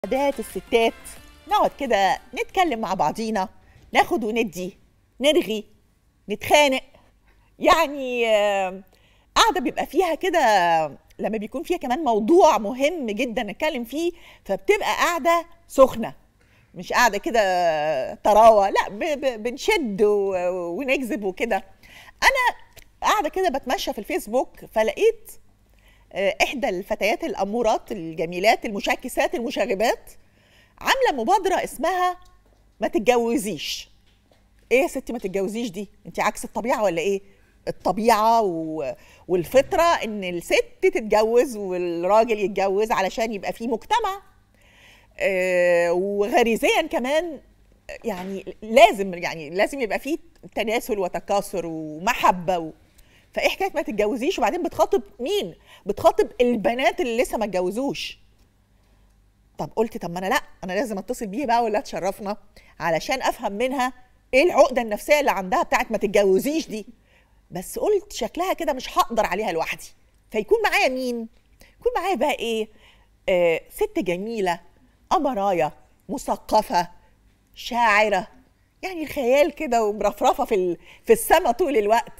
عادات الستات نقعد كده نتكلم مع بعضينا ناخد وندي نرغي نتخانق يعني آه، قاعدة بيبقى فيها كده لما بيكون فيها كمان موضوع مهم جدا نتكلم فيه فبتبقى قاعدة سخنة مش قاعدة كده طراوة لا ب- ب- بنشد و- ونجذب وكده أنا قاعدة كده بتمشى في الفيسبوك فلقيت آه، إحدى الفتيات الأمورات الجميلات المشاكسات المشاغبات عاملة مبادرة اسمها ما تتجوزيش ايه يا ستي ما تتجوزيش دي انت عكس الطبيعه ولا ايه الطبيعه و... والفطره ان الست تتجوز والراجل يتجوز علشان يبقى في مجتمع آه وغريزيا كمان يعني لازم يعني لازم يبقى في تناسل وتكاثر ومحبه و... فايه حكايه ما تتجوزيش وبعدين بتخاطب مين بتخاطب البنات اللي لسه ما اتجوزوش طب قلت طب ما انا لا انا لازم اتصل بيها بقى ولا تشرفنا علشان افهم منها ايه العقده النفسيه اللي عندها بتاعت ما تتجوزيش دي بس قلت شكلها كده مش هقدر عليها لوحدي فيكون معايا مين يكون معايا بقى ايه آه ست جميله امرايه مثقفه شاعره يعني الخيال كده ومرفرفه في ال- في السما طول الوقت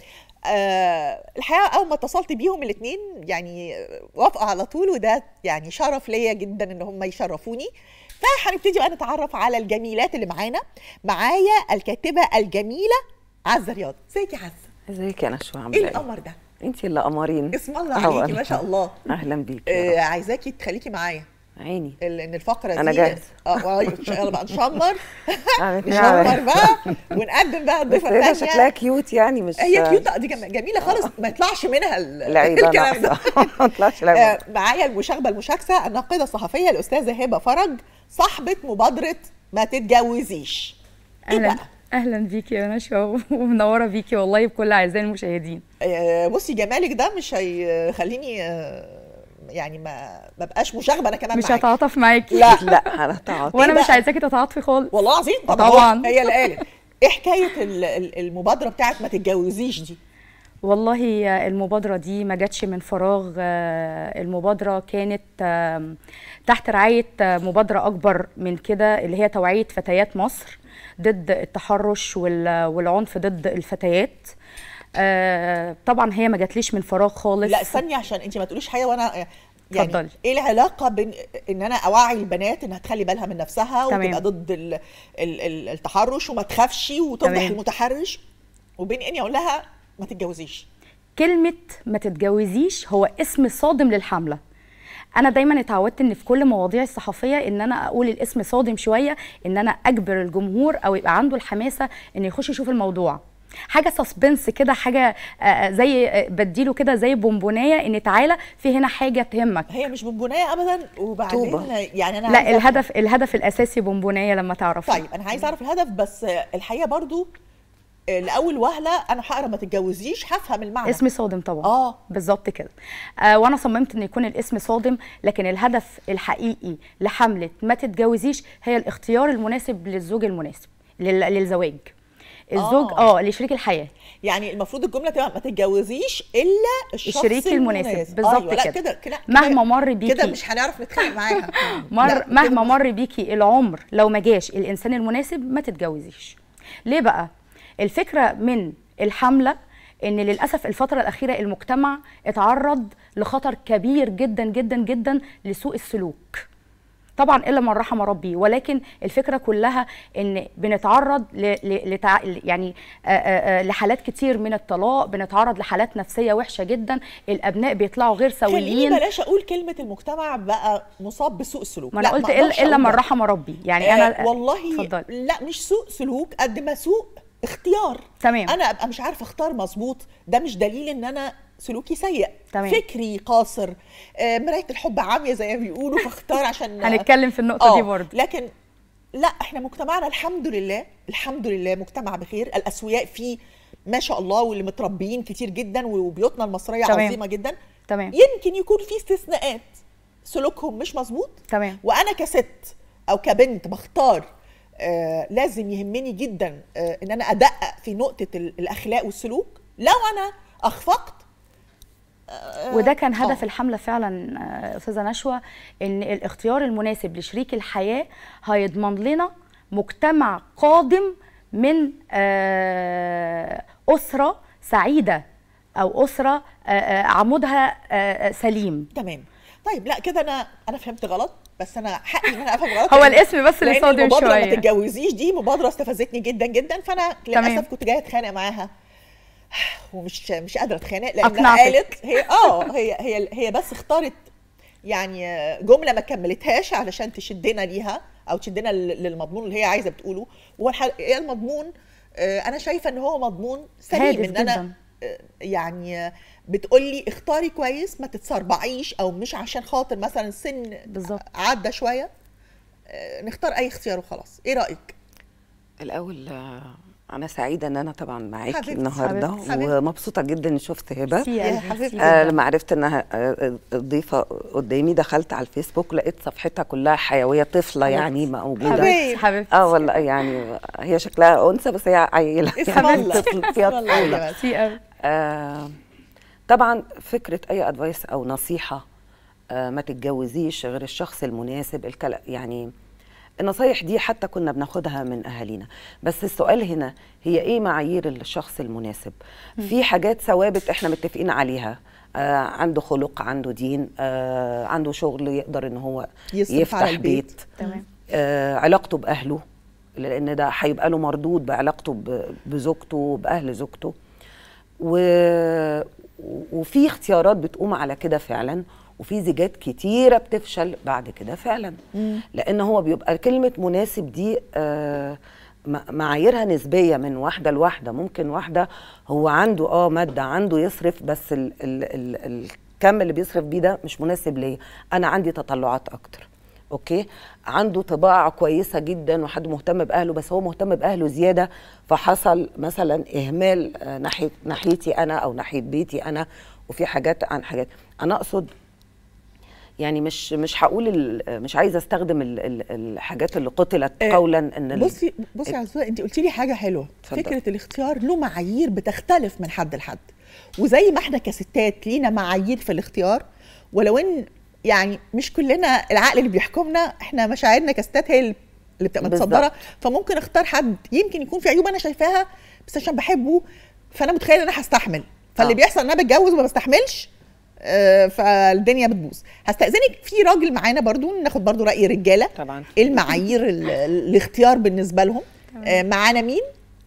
آه الحقيقه اول ما اتصلت بيهم الاثنين يعني وافقوا على طول وده يعني شرف ليا جدا ان هم يشرفوني فهنبتدي بقى نتعرف على الجميلات اللي معانا معايا الكاتبه الجميله عزه رياض ازيك يا عزه ازيك يا نشوى عامله ايه ايه؟ القمر ده انت اللي قمرين اسم الله أهو عليكي ما شاء الله اهلا بيك آه عايزاكي تخليكي معايا عيني ال- ان الفقره دي أنا جاهزة. اه يلا بقى نشمر آه، نشمر بقى ونقدم بقى بس الضيفه هي الثانيه شكلها كيوت يعني مش هي كيوت دي جم- جميله خالص ما يطلعش منها ال- العيبه الكلام ده ناقصه ما طلعش لعيبه آه، معايا المشاغبه المشاكسه الناقده الصحفيه الاستاذه هبه فرج صاحبه مبادره ما تتجوزيش ايه اهلا بقى اهلا بيكي يا نشوى ومنوره بيكي والله بكل اعزائي المشاهدين آه، بصي جمالك ده مش هيخليني آه، يعني ما ما بقاش مشاغبه انا كمان مش معاكي. هتعاطف معاكي لا لا انا تعاطي وانا إيه مش بقى؟ عايزاكي تتعاطفي خالص والله العظيم آه، طب أهو، طبعاً. هي اللي قالت ايه حكايه ال- ال- المبادره بتاعت ما تتجوزيش دي والله المبادره دي ما جاتش من فراغ آه، المبادره كانت آم، تحت رعايه آه، مبادره اكبر من كده اللي هي توعيه فتيات مصر ضد التحرش وال- والعنف ضد الفتيات آه، طبعا هي ما جاتليش من فراغ خالص لا استني عشان انت ما تقوليش حاجه وانا يعني اتفضلي. ايه العلاقه بين ان انا اوعي البنات انها تخلي بالها من نفسها تمام. وتبقى ضد ال... ال... ال... التحرش وما تخافش وتفضح تمام. المتحرش وبين اني اقول لها ما تتجوزيش كلمة ما تتجوزيش هو اسم صادم للحملة أنا دايما اتعودت إن في كل مواضيع الصحفية إن أنا أقول الاسم صادم شوية إن أنا أجبر الجمهور أو يبقى عنده الحماسة إن يخش يشوف الموضوع حاجة سسبنس كده حاجة آه، زي آه، بديله كده زي بونبوناية إن تعالى في هنا حاجة تهمك هي مش بونبونايه ابدا وبعدين طوبة. يعني انا لا عايزة أفهم. الهدف الهدف الأساسي بونبوناية لما تعرفي طيب انا عايزه اعرف الهدف بس الحقيقه برضو لاول وهله انا هقرا ما تتجوزيش هفهم المعنى اسم صادم طبعا اه بالظبط كده آه وانا صممت ان يكون الاسم صادم لكن الهدف الحقيقي لحمله ما تتجوزيش هي الاختيار المناسب للزوج المناسب لل- للزواج الزوج آه. اه لشريك الحياه يعني المفروض الجمله تبقى ما تتجوزيش الا الشخص الشريك المناسب. بالظبط أيوة. لا كده. كده كده مهما مر كده بيكي. مش هنعرف نتخانق معاها مر لا، مهما كده مر بيكي العمر لو ما جاش الانسان المناسب ما تتجوزيش ليه بقى الفكره من الحمله ان للاسف الفتره الاخيره المجتمع اتعرض لخطر كبير جدا جدا جدا لسوء السلوك طبعا الا من رحم ربي ولكن الفكره كلها ان بنتعرض ل... ل... لتع... يعني آه، آه، آه، لحالات كتير من الطلاق بنتعرض لحالات نفسيه وحشه جدا الابناء بيطلعوا غير خليني سويين بلاش اقول كلمه المجتمع بقى مصاب بسوء السلوك ما انا لا، قلت أقدرش الا الا أقول من ده. رحم ربي يعني آه انا والله اتفضلي لا مش سوء سلوك قد ما سوء اختيار تمام. انا ابقى مش عارفه اختار مظبوط ده مش دليل ان انا سلوكي سيء تمام. فكري قاصر آه مرايه الحب عاميه زي ما بيقولوا فاختار عشان هنتكلم في النقطه دي آه، برضه لكن لا احنا مجتمعنا الحمد لله الحمد لله مجتمع بخير الاسوياء فيه ما شاء الله واللي متربيين كتير جدا وبيوتنا المصريه تمام. عظيمه جدا تمام يمكن يكون في استثناءات سلوكهم مش مظبوط تمام وانا كست او كبنت بختار آه لازم يهمني جدا آه ان انا ادقق في نقطه ال- الاخلاق والسلوك لو انا اخفقت وده كان آه. هدف الحمله فعلا آه، استاذه نشوى ان الاختيار المناسب لشريك الحياه هيضمن لنا مجتمع قادم من آه، اسره سعيده او اسره آه، آه، عمودها آه، آه، سليم تمام طيب لا كده انا انا فهمت غلط بس انا حقي ان انا افهم غلط هو لأن- الاسم بس اللي لأن صادم المبادره ما شويه تتجوزيش دي مبادره استفزتني جدا جدا فانا تمام. للاسف كنت جايه اتخانق معاها ومش مش قادره اتخانق لانها أقنعتك. قالت هي اه هي هي هي بس اختارت يعني جمله ما كملتهاش علشان تشدنا ليها او تشدنا لل- للمضمون اللي هي عايزه بتقوله وهو الحقيقه المضمون آه، انا شايفه ان هو مضمون سليم هادف ان انا جداً. آه، يعني بتقولي اختاري كويس ما تتسربعيش او مش عشان خاطر مثلا سن بالظبط. عدى شويه آه، نختار اي اختيار وخلاص ايه رايك الاول آه، انا سعيده ان انا طبعا معاكي حبيبتي، النهارده حبيبتي، حبيبتي. ومبسوطه جدا ان شفت هبه ميرسي يا قلبي، حبيبتي. ميرسي آه جداً. لما عرفت انها آه، آه، ضيفه قدامي دخلت على الفيسبوك لقيت صفحتها كلها حيويه طفله يعني موجوده حبيبتي. حبيبتي حبيبتي اه والله يعني هي شكلها انثى بس هي عيله اسم يعني الله طفل فيها اسم الله يا طفوله جماعة. ميرسي قوي آه طبعا فكره اي ادفايس او نصيحه آه ما تتجوزيش غير الشخص المناسب الكلام يعني النصايح دي حتى كنا بناخدها من اهالينا بس السؤال هنا هي ايه معايير الشخص المناسب في حاجات ثوابت احنا متفقين عليها آه عنده خلق عنده دين آه عنده شغل يقدر ان هو يصرف يفتح على البيت. بيت تمام آه علاقته باهله لان ده هيبقى له مردود بعلاقته ب- بزوجته باهل زوجته و... وفي اختيارات بتقوم على كده فعلا وفي زيجات كتيرة بتفشل بعد كده فعلا لأن هو بيبقى كلمة مناسب دي آه م- معاييرها نسبية من واحدة لواحدة ممكن واحدة هو عنده اه مادة عنده يصرف بس ال ال ال الكم اللي بيصرف بيه ده مش مناسب ليا أنا عندي تطلعات أكتر اوكي عنده طباع كويسه جدا وحد مهتم باهله بس هو مهتم باهله زياده فحصل مثلا اهمال آه، ناحيه ناحيتي انا او ناحيه بيتي انا وفي حاجات عن حاجات انا اقصد يعني مش مش هقول ال- مش عايزه استخدم ال- ال- الحاجات اللي قتلت آه، قولا ان ال- بصي بصي يا عزوزة انت قلتي لي حاجه حلوه اتفضل. فكره الاختيار له معايير بتختلف من حد لحد وزي ما احنا كستات لينا معايير في الاختيار ولو ان يعني مش كلنا العقل اللي بيحكمنا احنا مشاعرنا كستات هي اللي بتبقى بالظبط. متصدره فممكن اختار حد يمكن يكون في عيوب انا شايفاها بس عشان بحبه فانا متخيله ان انا هستحمل فاللي آه. بيحصل ان انا بتجوز وما بستحملش آه، فالدنيا بتبوظ هستأذنك في راجل معانا برضو ناخد برضو رأي رجالة طبعا ايه المعايير ال- ال- الاختيار بالنسبه لهم آه، معانا مين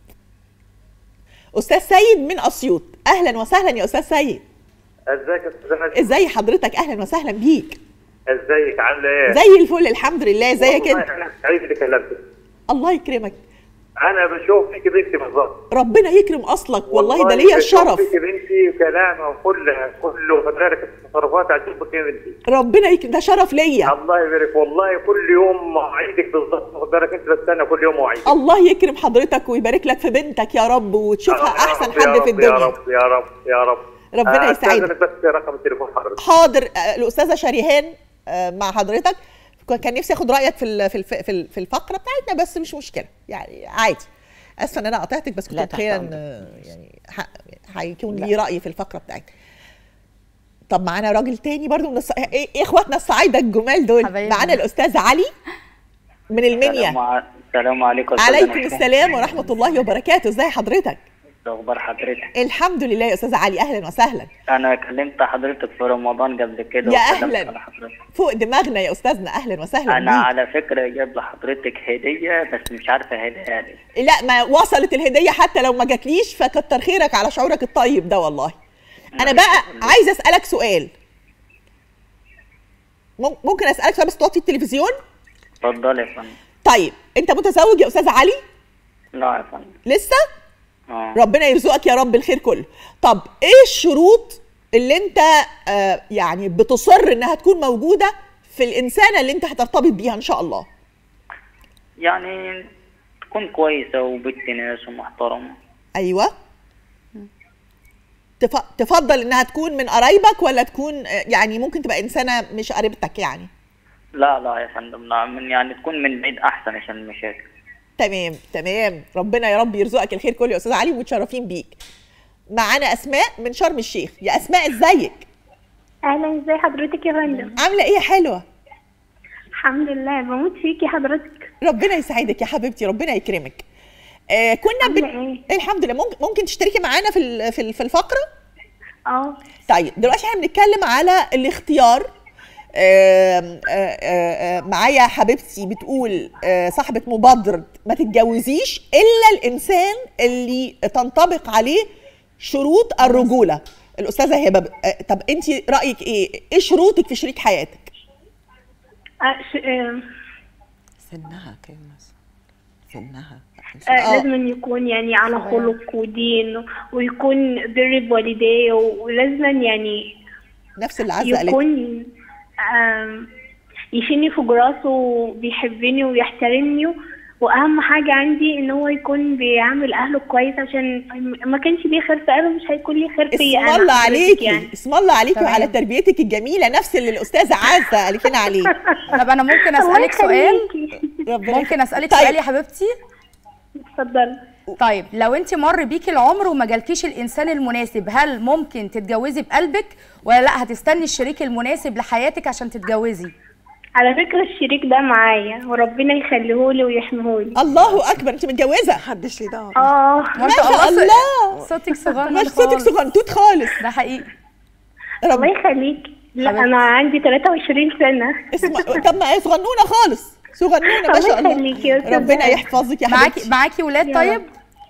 استاذ سيد من اسيوط اهلا وسهلا يا استاذ سيد ازيك يا استاذ نجم ازاي حضرتك اهلا وسهلا بيك ازيك عامله ايه؟ زي الفل الحمد لله ازيك والله انت انا سعيد اللي كلمتك الله يكرمك انا بشوف فيك بنتي بالظبط ربنا يكرم اصلك والله ده ليا بشوف الشرف فيك بنتي وكلامها وكل كله فذلك التصرفات عجبك يا بنتي ربنا يكرم ده شرف ليا الله يبارك والله كل يوم مواعيدك بالظبط واخد بالك انت بستنى كل يوم مواعيدك الله يكرم حضرتك ويبارك لك في بنتك يا رب وتشوفها يا احسن رب، يا حد رب، في يا الدنيا رب يا رب يا رب ربنا آه، يسعدك. استاذنك بس رقم التليفون حضرتك حاضر آه، الاستاذه شريهان آه، مع حضرتك كان نفسي اخد رايك في ال- في الف- في ال- في الفقره بتاعتنا بس مش مشكله يعني عادي اسفه ان انا قطعتك بس كنت لا، تحت متخيله ان أمرك. آه، يعني ح- هيكون لي راي في الفقره بتاعتنا طب معانا راجل تاني برضو من الص... ايه إيه اخواتنا الصعايده الجمال دول حبايبنا. معانا الاستاذ علي من السلام المنيا ع- السلام عليكم أستاذ عليكم نشوى. السلام ورحمه الله وبركاته ازي حضرتك اخبار حضرتك الحمد لله يا استاذ علي اهلا وسهلا انا كلمت حضرتك في رمضان قبل كده يا وسلمت أهلاً. على حضرتك فوق دماغنا يا استاذنا اهلا وسهلا انا بيك. على فكره جايب لحضرتك هديه بس مش عارفه هديه لي لا ما وصلت الهديه حتى لو ما جاتليش فكتر خيرك على شعورك الطيب ده والله انا بقى عايزه اسالك سؤال مم- ممكن اسالك سؤال بس توطي التلفزيون اتفضل يا فندم طيب انت متزوج يا استاذ علي لا يا فندم لسه اه ربنا يرزقك يا رب الخير كله طب ايه الشروط اللي انت آه يعني بتصر انها تكون موجوده في الانسانه اللي انت هترتبط بيها ان شاء الله يعني تكون كويسه وبنت ناس ومحترمه ايوه تف- تفضل انها تكون من قرايبك ولا تكون آه، يعني ممكن تبقى انسانه مش قريبتك يعني لا لا يا فندم لا من يعني تكون من بعيد احسن عشان المشاكل تمام تمام ربنا يا رب يرزقك الخير كله يا استاذ علي ومتشرفين بيك معانا اسماء من شرم الشيخ يا اسماء ازيك اهلا ازي حضرتك يا فندم عامله ايه يا حلوه الحمد لله بموت فيكي حضرتك ربنا يسعدك يا حبيبتي ربنا يكرمك آه كنا بن... عاملة الحمد لله ممكن ممكن تشتركي معانا في ال- في ال- في الفقره اه طيب دلوقتي احنا بنتكلم على الاختيار آم، آه، آه، آه، معايا حبيبتي بتقول آه، صاحبة مبادرة ما تتجوزيش إلا الإنسان اللي تنطبق عليه شروط الرجولة الأستاذة هبة آه، طب أنت رأيك إيه؟ إيه شروطك في شريك حياتك؟ آه، ش... آه، سنها كام مثلا سنها آه، آه. لازم أن يكون يعني على خلق ودين ويكون بر بوالديه ولازم يعني نفس اللي عزة قالت يكون آم، يشيلني فوق راسه وبيحبني ويحترمني واهم حاجه عندي ان هو يكون بيعامل اهله كويس عشان ما كانش ليه خير في اهله مش هيكون ليه خير فيا اسم انا الله حضرتك عليكي يعني. اسم الله عليكي تمام. وعلى تربيتك الجميلة نفس اللي الأستاذة عزة قالت لنا عليه طب انا ممكن الله اسالك سؤال يخليكي. ربنا ممكن اسالك طيب. سؤال يا حبيبتي اتفضلي طيب لو انت مر بيكي العمر وما جالكيش الانسان المناسب هل ممكن تتجوزي بقلبك ولا لا هتستني الشريك المناسب لحياتك عشان تتجوزي على فكره الشريك ده معايا وربنا يخليهولي ويحميهولي الله أكبر أنت متجوزة محدش ليه دعوه اه ما شاء الله. صوتك صغير مش صوتك صغنطوط خالص ده حقيقي رب الله يخليك لا حبيبتي. انا عندي 23 سنه اسم طب ما هي صغنونه خالص صغنونه ما الله شاء الله يخليك يا أستاذ ربنا هاني. يحفظك يا معاكي حبيبتي معاكي ولاد يا طيب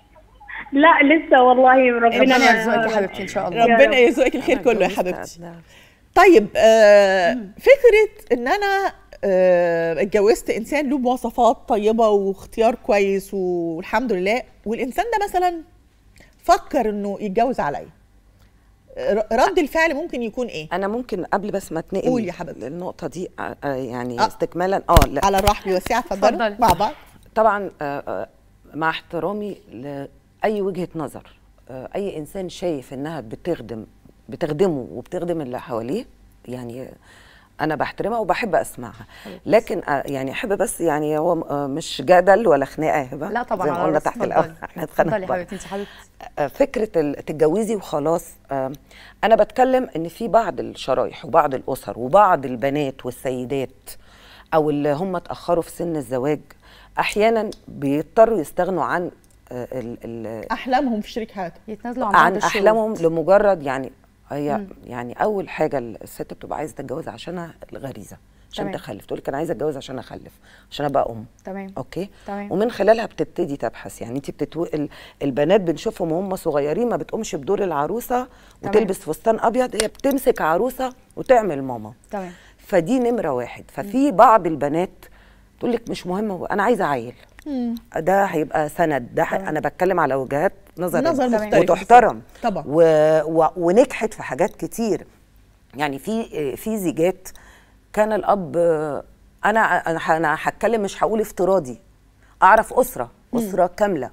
لا لسه والله ربنا ربنا ما- يرزقك يا حبيبتي ان شاء الله يا ربنا رب. يرزقك الخير أنا كله يا اتجوزت حبيبتي قبلها. طيب آه فكره ان انا آه اتجوزت انسان له مواصفات طيبه واختيار كويس والحمد لله والانسان ده مثلا فكر انه يتجوز عليا ر- رد الفعل ممكن يكون ايه انا ممكن قبل بس ما اتنقل قول يا حبيبتي. للنقطه دي آه، آه، يعني آه. استكمالا اه لا على الرحب والسعه اتفضلوا اتفضلي. مع بعض طبعا آه، آه، مع احترامي لاي وجهه نظر آه، اي انسان شايف انها بتخدم بتخدمه وبتخدم اللي حواليه يعني انا بحترمها وبحب اسمعها لكن آه، يعني احب بس يعني هو آه، مش جدل ولا خناقه يا هبه لا طبعا زي ما على قلنا راسي. تحت اتفضلي. الاول احنا اتخانقنا اتفضلي يا حبيبتي انت حبيبتي آه، فكره ال- تتجوزي وخلاص آه، انا بتكلم ان في بعض الشرايح وبعض الاسر وبعض البنات والسيدات او اللي هم اتاخروا في سن الزواج احيانا بيضطروا يستغنوا عن آه، ال- ال- احلامهم في شريك حياتهم يتنازلوا عن بعض عن الشروط. احلامهم لمجرد يعني هي يعني اول حاجه الست بتبقى عايزه تتجوز عشانها الغريزه عشان تمام. تخلف تقول لك انا عايزه اتجوز عشان اخلف عشان ابقى ام تمام اوكي تمام. ومن خلالها بتبتدي تبحث يعني انت بتتو... ال- البنات بنشوفهم وهم صغيرين ما بتقومش بدور العروسه وتلبس فستان ابيض هي بتمسك عروسه وتعمل ماما تمام فدي نمره واحد ففي بعض البنات تقول لك مش مهم هو انا عايزه عيل ده هيبقى سند ده ح... انا بتكلم على وجهات نظر نظر تمام. مختلفة وتحترم طبعا و... و... ونجحت في حاجات كتير يعني في في زيجات كان الاب انا انا ه- انا هتكلم مش هقول افتراضي اعرف اسره اسره كامله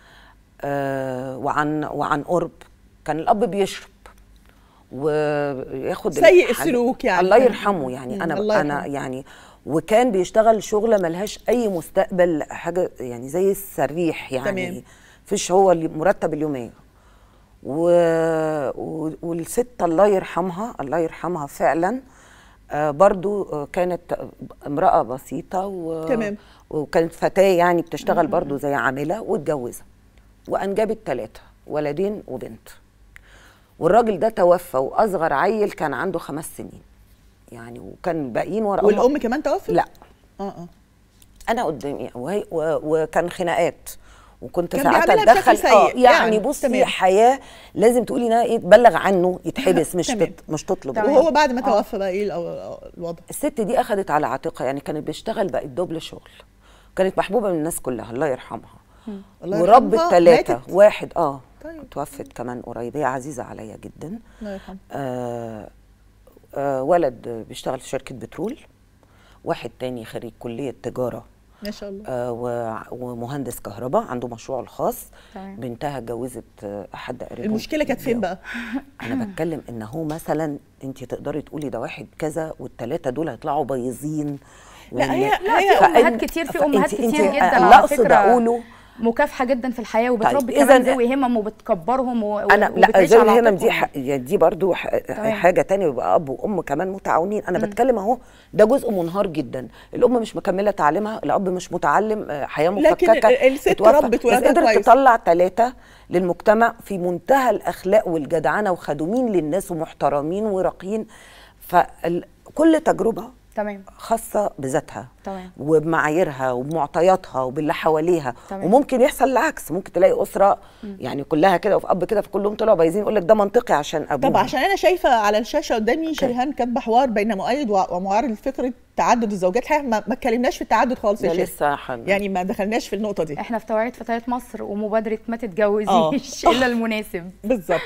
آه وعن وعن قرب كان الاب بيشرب وياخد سيء الحاجة- السلوك يعني. الله يرحمه يعني مم، انا الله انا يرحمه. يعني وكان بيشتغل شغله ملهاش اي مستقبل حاجه يعني زي السريح يعني تمام. فيش هو اللي مرتب اليوميه و... و... والست الله يرحمها الله يرحمها فعلا آه برضو آه كانت امرأة بسيطة و... تمام. وكانت فتاة يعني بتشتغل برضو زي عاملة واتجوزها وأنجبت ثلاثة ولدين وبنت والراجل ده توفى وأصغر عيل كان عنده خمس سنين يعني وكان الباقيين ورا أمه. والام كمان توفت لا اه اه انا قدامي وهي و... وكان خناقات وكنت كان ساعات بيعاملها بشكل اتدخل سيء، اه يعني, يعني. بصي تمام. حياه لازم تقولي انها ايه تبلغ عنه يتحبس مش تمام. تط... مش تطلب تمام. وهو بعد ما آه. توفى بقى ايه الأو- الوضع الست دي اخذت على عاتقها يعني كانت بتشتغل بقت دبل شغل كانت محبوبه من الناس كلها الله يرحمها الله وربت يرحمها، ثلاثه ماتت؟ واحد اه طيب. توفت كمان قريب هي عزيزه عليا جدا الله يرحمه آه آه ولد بيشتغل في شركه بترول واحد تاني خريج كليه تجاره ما شاء الله آه، و- ومهندس كهرباء عنده مشروعه الخاص تمام. بنتها اتجوزت آه، احد قريبهم المشكله كانت فين بقى انا بتكلم ان هو مثلا انت تقدري تقولي ده واحد كذا والثلاثه دول هيطلعوا بايظين لا، وال- هي- لا، هي في أمهات فإن- كتير- في فأنت- أمهات أنت كتير جداً اللي على اقصد فكرة. اقوله مكافحه جدا في الحياه وبتربي طيب، كمان إذن- ذوي همم وبتكبرهم و... انا لا وبتعيش ذوي على الهمم عاتقهم. دي ح... يعني دي برضو ح... تمام. حاجه تانية يبقى اب وام كمان متعاونين انا بتكلم اهو ده جزء منهار جدا الام مش مكمله تعليمها الاب مش متعلم آه، حياه لكن مفككه ال- الست اتوفى. ربت بس ولادها قدرت كويس. تطلع ثلاثه للمجتمع في منتهى الاخلاق والجدعنه وخدومين للناس ومحترمين وراقيين فكل تجربه تمام خاصة بذاتها تمام. وبمعاييرها وبمعطياتها وباللي حواليها تمام. وممكن يحصل العكس ممكن تلاقي أسرة يعني كلها كده وفي أب كده فكلهم طلعوا بايظين يقول لك ده منطقي عشان أبوه طب عشان انا شايفه على الشاشه قدامي شريهان كاتبه حوار بين مؤيد و- ومعارض فكره تعدد الزوجات الحقيقه ما ما اتكلمناش في التعدد خالص يا ده شيخ لسه حن... يعني ما دخلناش في النقطه دي احنا في توعيه فتيات مصر ومبادره ما تتجوزيش آه. الا المناسب بالظبط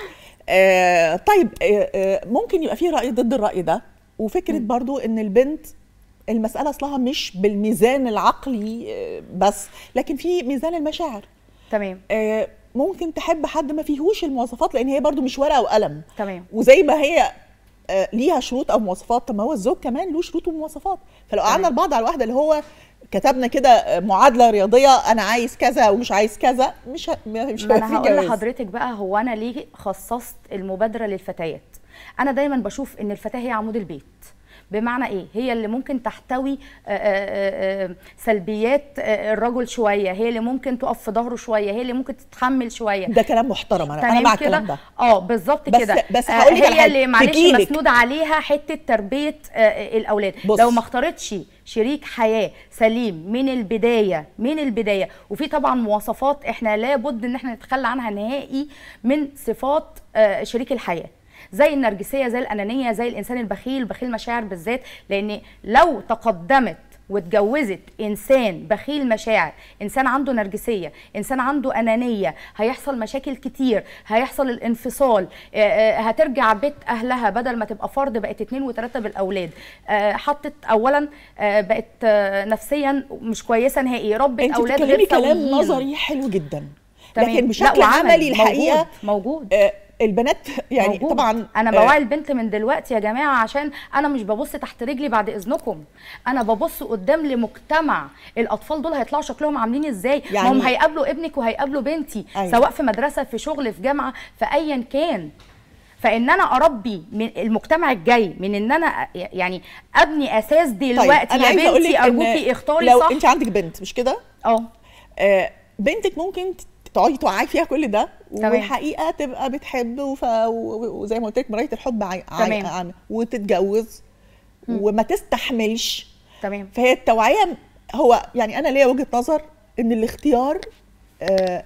آه طيب آه آه ممكن يبقى في راي ضد الراي ده وفكره برضو ان البنت المساله اصلها مش بالميزان العقلي آه بس لكن في ميزان المشاعر تمام آه ممكن تحب حد ما فيهوش المواصفات لان هي برضو مش ورقه وقلم تمام وزي ما هي آه، ليها شروط او مواصفات طب ما هو الزوج كمان له شروط ومواصفات فلو قعدنا تمام. البعض على الواحده اللي هو كتبنا كده آه، معادله رياضيه انا عايز كذا ومش عايز كذا مش ه- مش ما هيبقى انا في هقول جواز. لحضرتك بقى هو انا ليه خصصت المبادره للفتيات انا دايما بشوف ان الفتاه هي عمود البيت بمعنى ايه هي اللي ممكن تحتوي آه، آه، آه، سلبيات آه، الرجل شويه هي اللي ممكن تقف في ظهره شويه هي اللي ممكن تتحمل شويه ده كلام محترم انا انا تمام مع كده؟ الكلام ده اه بالظبط بس- كده بس آه، هقول لك على هي حاجة. اللي معلش تجيلك. مسنود عليها حته تربيه آه، الاولاد بص. لو ما اختارتش شريك حياه سليم من البدايه من البدايه وفي طبعا مواصفات احنا لابد ان احنا نتخلى عنها نهائي من صفات آه، شريك الحياه زي النرجسيه زي الانانيه زي الانسان البخيل بخيل مشاعر بالذات لان لو تقدمت واتجوزت انسان بخيل مشاعر انسان عنده نرجسيه انسان عنده انانيه هيحصل مشاكل كتير هيحصل الانفصال آه، آه، هترجع بيت اهلها بدل ما تبقى فرد بقت اتنين وتلاته بالاولاد آه، حطت اولا آه، بقت آه، نفسيا مش كويسه نهائي ربت انت اولاد بتتكلمي غير كلام سويين. نظري حلو جدا تمام. لكن لا، بشكل وعملي. عملي الحقيقه موجود, موجود. آه البنات يعني موجود. طبعا انا آه، بوعي البنت من دلوقتي يا جماعه عشان انا مش ببص تحت رجلي بعد اذنكم انا ببص قدام لمجتمع الاطفال دول هيطلعوا شكلهم عاملين ازاي يعني يعني- هم هيقابلوا ابنك وهيقابلوا بنتي أيوة. سواء في مدرسه في شغل في جامعه في ايا كان فان انا اربي من المجتمع الجاي من ان انا يعني ابني اساس دلوقتي أنا يا عايزة أقول بنتي لك إن ارجوكي اختاري لو صح انت عندك بنت مش كده اه آه، بنتك ممكن تقعدي توعي فيها كل ده تمام. والحقيقه تبقى بتحب وف... و- وزي ما قلت لك مرايه الحب عي... تمام. عي... وتتجوز وما تستحملش تمام فهي التوعيه هو يعني انا ليا وجهه نظر ان الاختيار آه،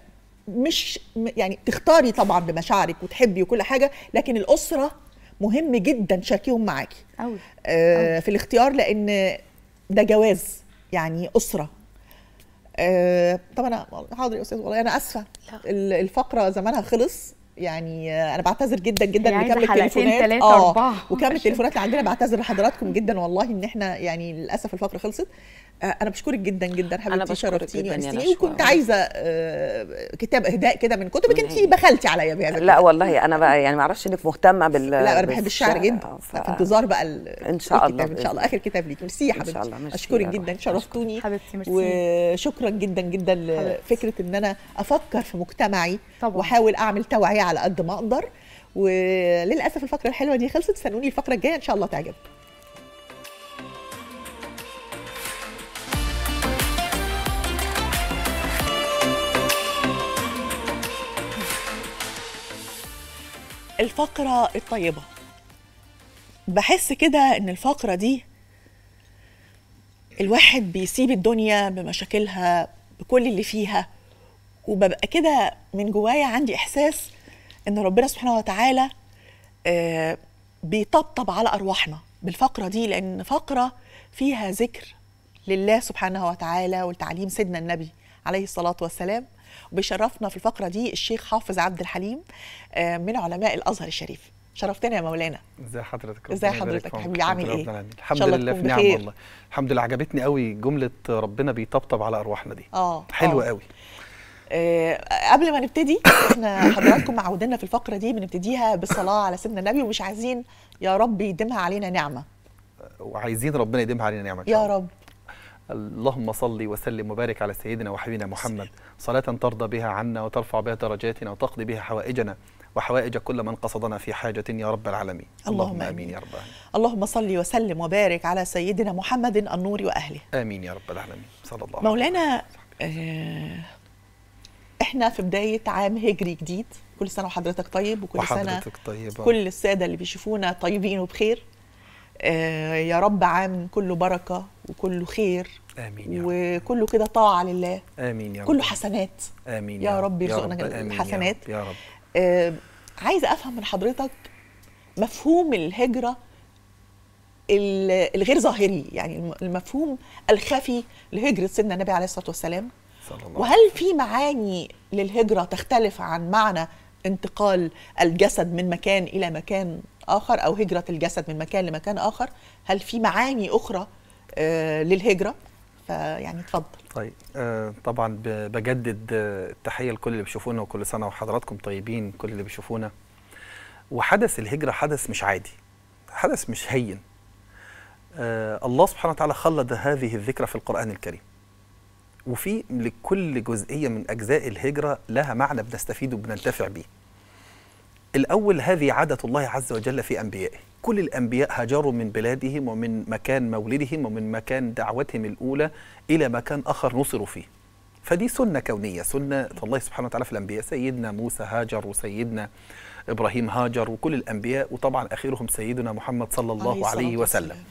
مش م- يعني تختاري طبعا بمشاعرك وتحبي وكل حاجه لكن الاسره مهم جدا شاركيهم معاكي قوي آه، في الاختيار لان ده جواز يعني اسره آه، طبعا انا حاضر يا استاذ والله انا اسفه ال- الفقره زمانها خلص يعني آه، انا بعتذر جدا جدا هي عايزة لكم حلقتين، التليفونات تلاتة، أربعة. وكم عشان- التليفونات اللي عندنا بعتذر لحضراتكم جدا والله ان احنا يعني للاسف الفقره خلصت آه، انا بشكرك جدا جدا حبيبتي بشكرك شرفتيني جداً يا وانستيني نشوى. وكنت عايزه آه، كتاب اهداء كده من كتبك من انت عيني. بخلتي عليا بهذا لا والله انا بقى يعني ما اعرفش انك مهتمه بال لا انا بحب الشعر بالشعر، جدا ف- في انتظار بقى ال- إن شاء الله الكتاب ان شاء الله بإذن اخر كتاب ليك ميرسي يا إن حبيبتي شاء الله، ميرسي اشكرك يا جدا روحي. شرفتوني حبيبتي، ميرسي. وشكرا جدا جدا حبيبتي. لفكره ان انا افكر في مجتمعي طبعاً. واحاول اعمل توعيه على قد ما اقدر وللاسف الفقره الحلوه دي خلصت استنوني الفقره الجايه ان شاء الله تعجبكم الفقرة الطيبة بحس كده ان الفقرة دي الواحد بيسيب الدنيا بمشاكلها بكل اللي فيها وببقى كده من جوايا عندي احساس ان ربنا سبحانه وتعالى آه، بيطبطب على ارواحنا بالفقره دي لان فقره فيها ذكر لله سبحانه وتعالى والتعليم سيدنا النبي عليه الصلاه والسلام وبيشرفنا في الفقره دي الشيخ حافظ عبد الحليم آه، من علماء الازهر الشريف شرفتنا يا مولانا ازي حضرتك ازي ربنا يبارك حضرتك في يا عمرك. حبيبي؟ عامل الحمد ايه؟ لله رب العالمين. إن الحمد شاء الله لله تكون في نعم بخير. والله الحمد لله عجبتني قوي جمله ربنا بيطبطب على ارواحنا دي اه حلوه آه. قوي آه، قبل ما نبتدي احنا حضراتكم معودينا في الفقره دي بنبتديها بالصلاه على سيدنا النبي ومش عايزين يا رب يديمها علينا نعمه وعايزين ربنا يديمها علينا نعمه إن شاء يا الله. رب اللهم صل وسلم وبارك على سيدنا وحبيبنا محمد صلاة ترضى بها عنا وترفع بها درجاتنا وتقضي بها حوائجنا وحوائج كل من قصدنا في حاجة يا رب العالمين اللهم آمين آمين. يا رب العالمين اللهم صل وسلم وبارك على سيدنا محمد النور واهله آمين يا رب العالمين صلى الله عليه مولانا آه، احنا في بدايه عام هجري جديد كل سنه وحضرتك طيب وكل سنه وحضرتك طيبة كل الساده اللي بيشوفونا طيبين وبخير آه، يا رب عام كله بركه وكله خير آمين يا رب وكله كده طاعه لله آمين يا رب كله حسنات آمين يا رب يرزقنا آمين يا رب. الحسنات. يا رب آه، عايزه افهم من حضرتك مفهوم الهجره ال- الغير ظاهري يعني الم- المفهوم الخفي لهجره سيدنا النبي عليه الصلاه والسلام صلى الله عليه وهل في معاني للهجره تختلف عن معنى انتقال الجسد من مكان الى مكان اخر او هجره الجسد من مكان لمكان اخر هل في معاني اخرى آه، للهجره فيعني اتفضل طيب آه طبعا ب- بجدد آه، التحيه لكل اللي بيشوفونا وكل سنه وحضراتكم طيبين كل اللي بيشوفونا وحدث الهجره حدث مش عادي حدث مش هين آه الله سبحانه وتعالى خلد هذه الذكرى في القران الكريم وفي لكل جزئيه من اجزاء الهجره لها معنى بنستفيد وبننتفع بيه الأول هذه عادة الله عز وجل في أنبيائه كل الأنبياء هاجروا من بلادهم ومن مكان مولدهم ومن مكان دعوتهم الأولى إلى مكان آخر نصروا فيه فدي سنة كونية سنة الله سبحانه وتعالى في الأنبياء سيدنا موسى هاجر وسيدنا إبراهيم هاجر وكل الأنبياء وطبعا آخرهم سيدنا محمد صلى الله الصلاة عليه وسلم والسلام.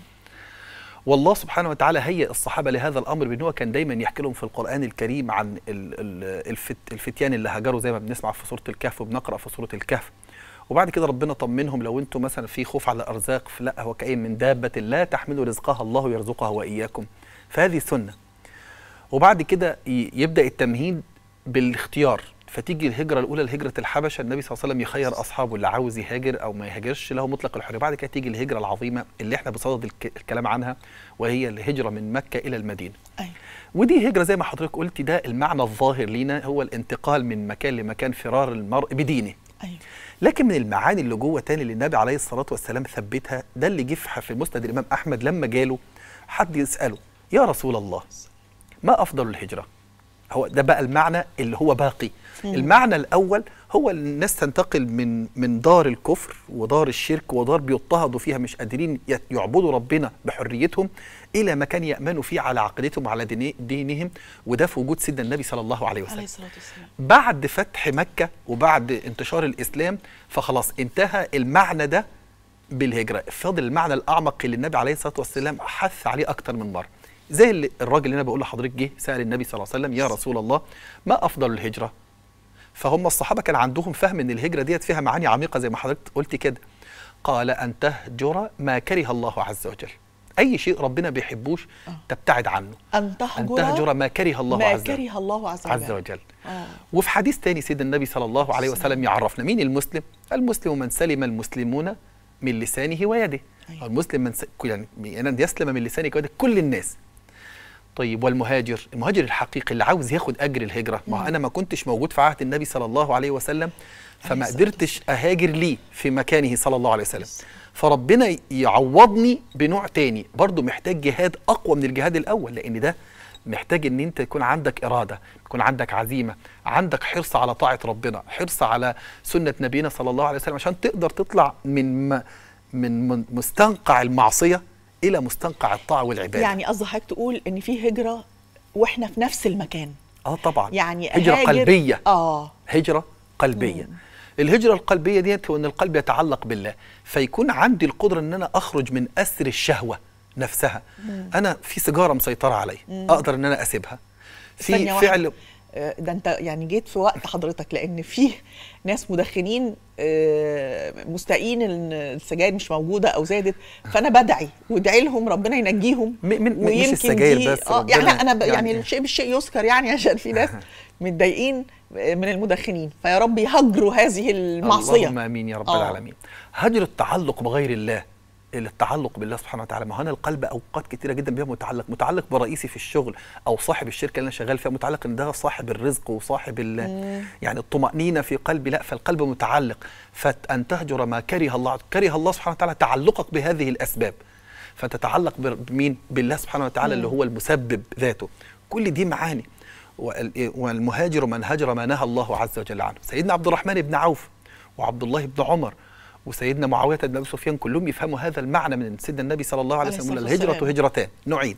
والله سبحانه وتعالى هيئ الصحابه لهذا الامر بان هو كان دايما يحكي لهم في القران الكريم عن ال- ال- الفت الفتيان اللي هاجروا زي ما بنسمع في سوره الكهف وبنقرا في سوره الكهف وبعد كده ربنا طمنهم لو انتم مثلا في خوف على الارزاق فلا هو كأي من دابه لا تحمل رزقها الله يرزقها واياكم فهذه سنه وبعد كده ي- يبدا التمهيد بالاختيار فتيجي الهجره الاولى لهجره الحبشه النبي صلى الله عليه وسلم يخير اصحابه اللي عاوز يهاجر او ما يهاجرش له مطلق الحريه بعد كده تيجي الهجره العظيمه اللي احنا بصدد الك- الكلام عنها وهي الهجره من مكه الى المدينه أيوة. ودي هجرة زي ما حضرتك قلتي ده المعنى الظاهر لينا هو الانتقال من مكان لمكان فرار المرء بدينه أيوة. لكن من المعاني اللي جوه تاني اللي النبي عليه الصلاة والسلام ثبتها ده اللي جه في في مسند الإمام أحمد لما جاله حد يسأله يا رسول الله ما أفضل الهجرة هو ده بقى المعنى اللي هو باقي المعنى الأول هو الناس تنتقل من من دار الكفر ودار الشرك ودار بيضطهدوا فيها مش قادرين ي- يعبدوا ربنا بحريتهم إلى مكان يأمنوا فيه على عقيدتهم وعلى ديني- دينهم وده في وجود سيدنا النبي صلى الله عليه وسلم عليه الصلاه والسلام بعد فتح مكة وبعد انتشار الإسلام فخلاص انتهى المعنى ده بالهجرة فاضل المعنى الأعمق اللي النبي عليه الصلاة والسلام حث عليه أكتر من مرة زي اللي الراجل اللي أنا بقول لحضرتك جه سأل النبي صلى الله عليه وسلم يا رسول الله ما أفضل الهجرة فهم الصحابة كان عندهم فهم إن الهجرة ديت فيها معاني عميقة زي ما حضرتك قلت كده قال أن تهجر ما كره الله عز وجل أي شيء ربنا بيحبوش تبتعد عنه ان تهجر, أن تهجر ما كره الله ما عز وجل كره الله عز وجل, عز وجل آه. وفي حديث تاني سيد النبي صلى الله عليه وسلم يعرفنا مين المسلم المسلم من سلم المسلمون من لسانه ويده أيوة. أو المسلم من س... يعني أن يسلم من لسانه ويده كل الناس طيب والمهاجر المهاجر الحقيقي اللي عاوز ياخد اجر الهجره ما هو انا ما كنتش موجود في عهد النبي صلى الله عليه وسلم فما الصلاة قدرتش اهاجر ليه في مكانه صلى الله عليه وسلم فربنا يعوضني بنوع تاني برضو محتاج جهاد اقوى من الجهاد الاول لان ده محتاج ان انت يكون عندك اراده يكون عندك عزيمه عندك حرص على طاعه ربنا حرص على سنه نبينا صلى الله عليه وسلم عشان تقدر تطلع من م- من من مستنقع المعصيه الى مستنقع الطاعه والعباده يعني قصدي حضرتك تقول ان في هجره واحنا في نفس المكان اه طبعا يعني هجره أهاجر- قلبيه اه هجرة قلبية الهجرة القلبية ديت هو ان القلب يتعلق بالله فيكون عندي القدرة ان انا اخرج من اسر الشهوة نفسها انا في سيجارة مسيطرة عليا اقدر ان انا اسيبها في ثانية واحدة. فعل آه، ده انت يعني جيت في وقت حضرتك لان في ناس مدخنين آه، مستائين ان السجاير مش موجوده او زادت فانا بدعي وادعي لهم ربنا ينجيهم م- من- مش ويمكن السجاير دي- بس، اه ربنا يعني انا ب... يعني, يعني- الشيء بالشيء يذكر يعني عشان في ناس متضايقين من المدخنين فيا رب يهجروا هذه المعصيه اللهم امين يا رب آه. العالمين هجر التعلق بغير الله التعلق بالله سبحانه وتعالى ما هو انا القلب اوقات كتيره جدا بيبقى متعلق متعلق برئيسي في الشغل او صاحب الشركه اللي انا شغال فيها متعلق ان ده صاحب الرزق وصاحب ال- يعني الطمانينه في قلبي لا فالقلب متعلق فان تهجر ما كره الله كره الله سبحانه وتعالى تعلقك بهذه الاسباب فتتعلق بر- بمين بالله سبحانه وتعالى اللي هو المسبب ذاته كل دي معاني وال- والمهاجر من هاجر ما نهى الله عز وجل عنه سيدنا عبد الرحمن بن عوف وعبد الله بن عمر وسيدنا معاويه بن ابي سفيان كلهم يفهموا هذا المعنى من سيدنا النبي صلى الله عليه عليه وسلم الصلاة الهجره والسلام. هجرتان نوعين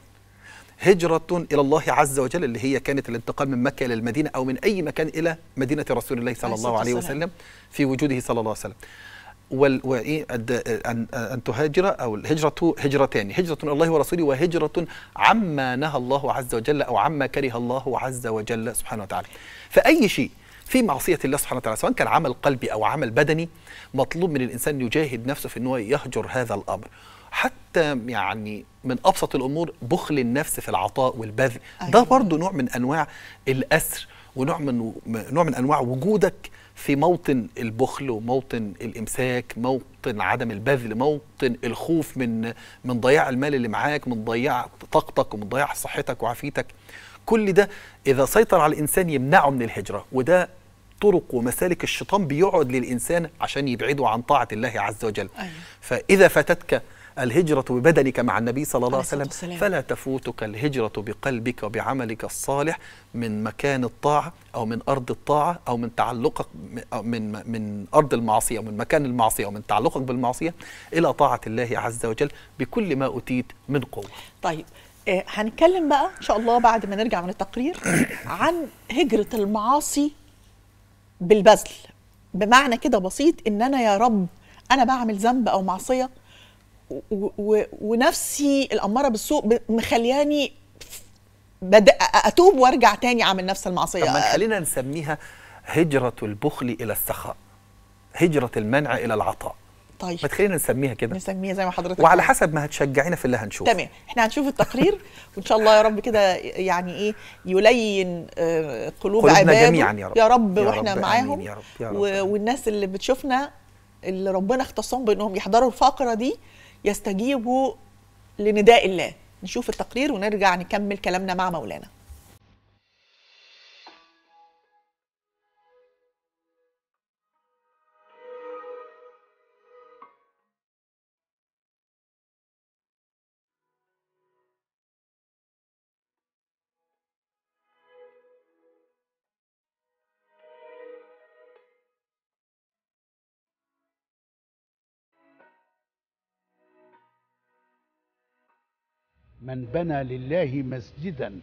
هجرة إلى الله عز وجل اللي هي كانت الانتقال من مكة إلى المدينة أو من أي مكان إلى مدينة رسول الله صلى عليه الله الصلاة عليه والسلام. وسلم في وجوده صلى الله عليه وسلم وال وإيه الد- أن أن تهاجر أو الهجرة هجرتان هجرة إلى الله ورسوله وهجرة عما نهى الله عز وجل أو عما كره الله عز وجل سبحانه وتعالى فأي شيء في معصية الله سبحانه وتعالى سواء كان عمل قلبي أو عمل بدني مطلوب من الإنسان يجاهد نفسه في أنه يهجر هذا الأمر حتى يعني من ابسط الامور بخل النفس في العطاء والبذل ده أيوة. برضه نوع من انواع الاسر ونوع من نوع من انواع وجودك في موطن البخل وموطن الامساك موطن عدم البذل موطن الخوف من من ضياع المال اللي معاك من ضياع طاقتك ومن ضياع صحتك وعافيتك كل ده اذا سيطر على الانسان يمنعه من الهجره وده طرق ومسالك الشيطان بيقعد للانسان عشان يبعده عن طاعه الله عز وجل أيوة. فاذا فاتتك الهجرة ببدنك مع النبي صلى الله عليه عليه الصلاة وسلم والسلام. فلا تفوتك الهجرة بقلبك وبعملك الصالح من مكان الطاعة أو من أرض الطاعة أو من تعلقك م- أو من من أرض المعصية أو من مكان المعصية أو من تعلقك بالمعصية إلى طاعة الله عز وجل بكل ما أوتيت من قوة طيب آه، هنتكلم بقى ان شاء الله بعد ما نرجع من التقرير عن هجرة المعاصي بالبذل بمعنى كده بسيط ان انا يا رب انا بعمل ذنب او معصية و- و- ونفسي الأمارة بالسوء ب- مخلياني بد... اتوب وارجع تاني اعمل نفس المعصية طب ما خلينا نسميها هجرة البخل إلى السخاء هجرة المنع إلى العطاء طيب ما تخلينا نسميها كده نسميها زي ما حضرتك وعلى قلت. حسب ما هتشجعينا في اللي هنشوفه تمام احنا هنشوف التقرير وان شاء الله يا رب كده يعني ايه يلين آه، قلوب قلوبنا عباده جميعاً يا رب. يا رب يا واحنا رب، معاهم آمين يا رب، يا رب، و- آمين. والناس اللي بتشوفنا اللي ربنا اختصهم بانهم يحضروا الفقره دي يستجيبوا لنداء الله نشوف التقرير ونرجع نكمل كلامنا مع مولانا من بنى لله مسجدا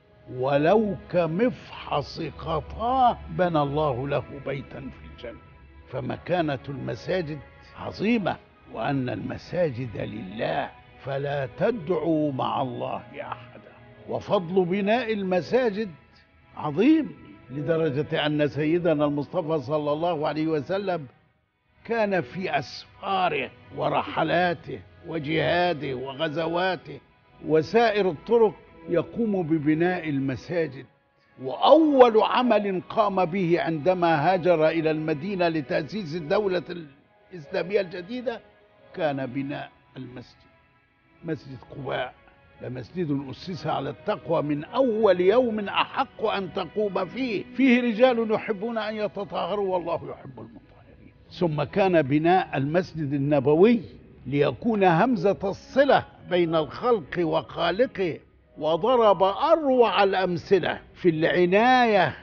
ولو كمفحص خطاه بنى الله له بيتا في الجنة فمكانة المساجد عظيمة وأن المساجد لله فلا تدعوا مع الله أحدا وفضل بناء المساجد عظيم لدرجة أن سيدنا المصطفى صلى الله عليه وسلم كان في أسفاره ورحلاته وجهاده وغزواته وسائر الطرق يقوم ببناء المساجد واول عمل قام به عندما هاجر الى المدينه لتاسيس الدوله الاسلاميه الجديده كان بناء المسجد مسجد قباء لمسجد اسس على التقوى من اول يوم احق ان تقوم فيه فيه رجال يحبون ان يتطهروا والله يحب المطهرين ثم كان بناء المسجد النبوي ليكون همزه الصله بين الخلق وخالقه وضرب اروع الامثله في العنايه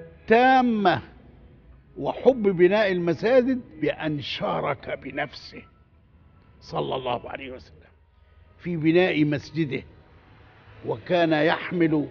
التامه وحب بناء المساجد بان شارك بنفسه صلى الله عليه وسلم في بناء مسجده وكان يحمل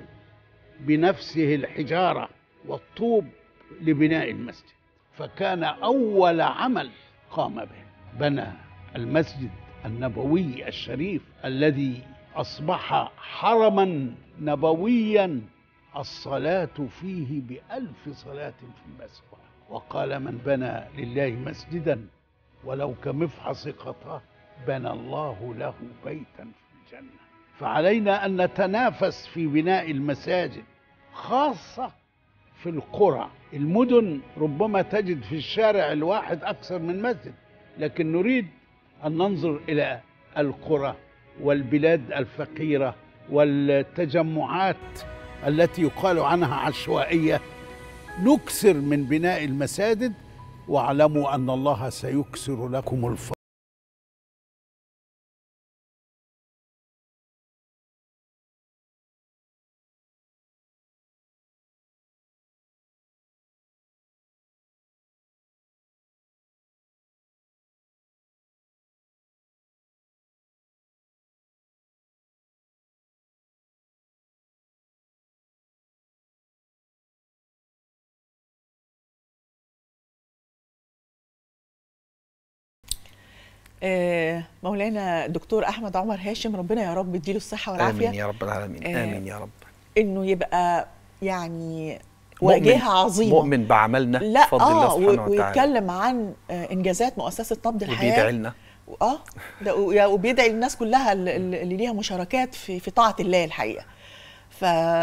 بنفسه الحجاره والطوب لبناء المسجد فكان اول عمل قام به بنى المسجد النبوي الشريف الذي اصبح حرما نبويا الصلاه فيه بالف صلاه فيما سواه وقال من بنى لله مسجدا ولو كمفحص خطاه بنى الله له بيتا في الجنه فعلينا ان نتنافس في بناء المساجد خاصه في القرى المدن ربما تجد في الشارع الواحد اكثر من مسجد لكن نريد ان ننظر الى القرى والبلاد الفقيره والتجمعات التي يقال عنها عشوائيه نكثر من بناء المساجد واعلموا ان الله سيكثر لكم الفضل آه، مولانا دكتور احمد عمر هاشم ربنا يا رب يديله الصحه والعافيه امين يا رب العالمين آه، امين يا رب انه يبقى يعني مؤمن- واجهه عظيمه مؤمن بعملنا لا بفضل الله اه سبحانه و- وتعالى ويتكلم عن آه، انجازات مؤسسه نبض الحياه وبيدعي لنا اه ده و- وبيدعي الناس كلها اللي اللي ليها مشاركات في في طاعه الله الحقيقه ف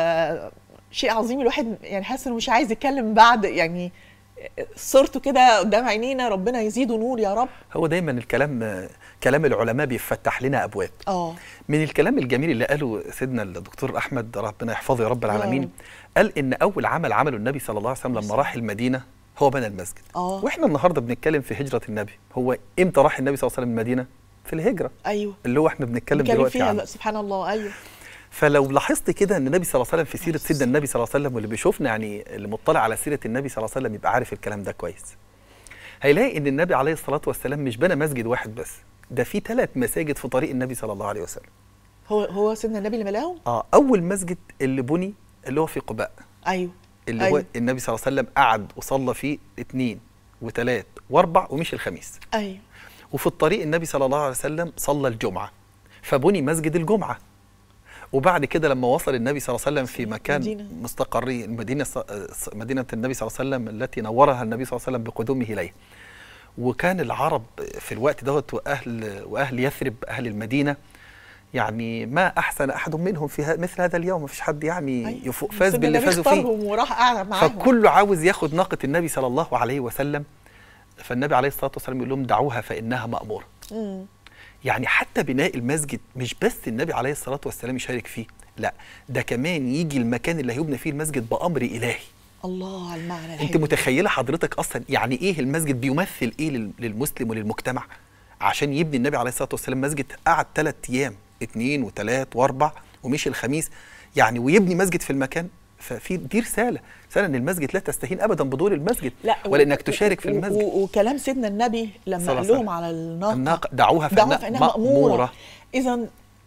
شيء عظيم الواحد يعني حاسس انه مش عايز يتكلم بعد يعني صورته كده قدام عينينا ربنا يزيده نور يا رب هو دايما الكلام كلام العلماء بيفتح لنا ابواب اه من الكلام الجميل اللي قاله سيدنا الدكتور احمد ربنا يحفظه يا رب يا العالمين رب. قال ان اول عمل عمله النبي صلى الله عليه وسلم لما راح المدينه هو بنى المسجد اه واحنا النهارده بنتكلم في هجره النبي هو امتى راح النبي صلى الله عليه وسلم المدينه في الهجره ايوه اللي هو احنا بنتكلم نتكلم دلوقتي فيها عنه سبحان الله ايوه فلو لاحظت كده ان النبي صلى الله عليه وسلم في سيره سيدنا النبي صلى الله عليه وسلم واللي بيشوفنا يعني اللي مطلع على سيره النبي صلى الله عليه وسلم يبقى عارف الكلام ده كويس هيلاقي ان النبي عليه الصلاه والسلام مش بنى مسجد واحد بس ده في ثلاث مساجد في طريق النبي صلى الله عليه وسلم هو هو سيدنا النبي اللي ملاهم اه اول مسجد اللي بني اللي هو في قباء ايوه اللي أيوة. هو النبي صلى الله عليه وسلم قعد وصلى فيه اثنين وثلاث واربع ومشي الخميس ايوه وفي الطريق النبي صلى الله عليه وسلم صلى الجمعة فبني مسجد الجمعة وبعد كده لما وصل النبي صلى الله عليه وسلم في مكان مدينة. مستقري المدينة ص- مدينة النبي صلى الله عليه وسلم التي نورها النبي صلى الله عليه وسلم بقدومه إليه وكان العرب في الوقت دوت وأهل وأهل يثرب أهل المدينة يعني ما أحسن أحد منهم في ه- مثل هذا اليوم ما فيش حد يعني أيوة. يفوق فاز سيدنا باللي النبي فازوا فيه اختارهم وراح قعد معاهم فكله عاوز ياخد ناقة النبي صلى الله عليه وسلم فالنبي عليه الصلاة والسلام يقول لهم دعوها فإنها مأمورة مم. يعني حتى بناء المسجد مش بس النبي عليه الصلاة والسلام يشارك فيه لا ده كمان يجي المكان اللي هيبنى فيه المسجد بأمر إلهي الله على المعنى انت الحلو. متخيلة حضرتك أصلا يعني إيه المسجد بيمثل إيه لل- للمسلم وللمجتمع عشان يبني النبي عليه الصلاة والسلام مسجد قعد ثلاث أيام اتنين وثلاث وأربع ومشي الخميس يعني ويبني مسجد في المكان ففي دي رسالة رسالة إن المسجد لا تستهين أبدا بدور المسجد لا ولا و- إنك تشارك في و- المسجد و- وكلام سيدنا النبي لما صلى الله قال عليه لهم وسلم. على الناقه الناقة دعوها دعوها فإنها فإنها مأمورة مأمورة إذا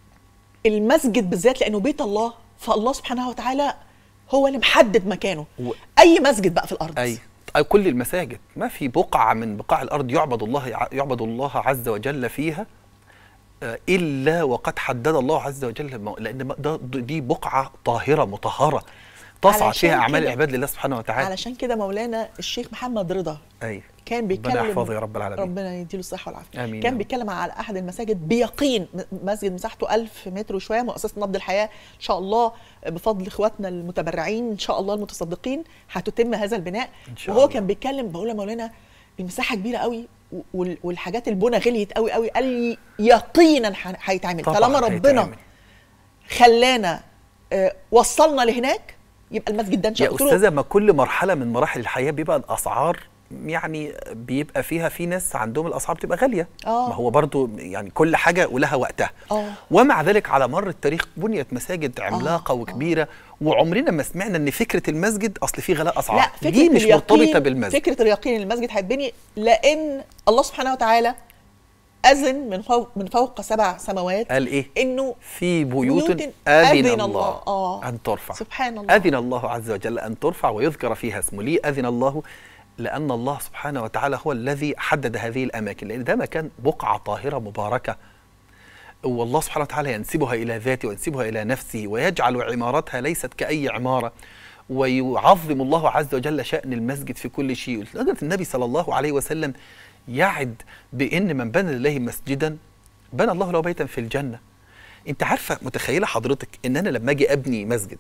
المسجد بالذات لأنه بيت الله فالله سبحانه وتعالى هو اللي محدد مكانه و- أي مسجد بقى في الأرض اي أي كل المساجد ما في بقعه من بقاع الارض يعبد الله يعبد الله عز وجل فيها آه، الا وقد حدد الله عز وجل مو- لان ما- ده دي بقعه طاهره مطهره تصعد علشان فيها اعمال كده- العباد لله سبحانه وتعالى علشان كده مولانا الشيخ محمد رضا اي كان بيتكلم ربنا يحفظه يا رب العالمين ربنا يديله الصحه والعافيه آمين يا كان رب. بيتكلم على احد المساجد بيقين م- مسجد مساحته 1000 متر وشويه مؤسسه نبض الحياه ان شاء الله بفضل اخواتنا المتبرعين ان شاء الله المتصدقين هتتم هذا البناء إن شاء وهو الله. كان بيتكلم بقول يا مولانا المساحه كبيره قوي و- وال- والحاجات البنى غليت قوي قوي قال لي يقينا ح- هيتعمل طبعاً طالما ربنا هيتعمل. خلانا آه، وصلنا لهناك يبقى المسجد ده ان شاء يا الله قلت له استاذه ما كل مرحله من مراحل الحياه بيبقى الاسعار يعني بيبقى فيها في ناس عندهم الاسعار بتبقى غاليه آه. ما هو برضو يعني كل حاجه ولها وقتها آه. ومع ذلك على مر التاريخ بنيت مساجد عملاقه آه. وكبيره وعمرنا ما سمعنا ان فكره المسجد اصل فيه غلاء اسعار لا فكرة دي مش اليقين مرتبطه بالمسجد فكرة اليقين ان المسجد هيتبني لأن الله سبحانه وتعالى أذن من فوق من فوق سبع سماوات قال ايه إنه في بيوت بيوت اذن أذن الله, الله. آه. ان ترفع سبحان الله. اذن الله عز وجل ان ترفع ويذكر فيها اسمه ليه اذن الله لان الله سبحانه وتعالى هو الذي حدد هذه الاماكن لان ده مكان بقعه طاهره مباركه والله سبحانه وتعالى ينسبها الى ذاته وينسبها الى نفسه ويجعل عمارتها ليست كاي عماره ويعظم الله عز وجل شان المسجد في كل شيء لدرجه النبي صلى الله عليه وسلم يعد بان من بنى لله مسجدا بنى الله له بيتا في الجنه انت عارفه متخيله حضرتك ان انا لما اجي ابني مسجد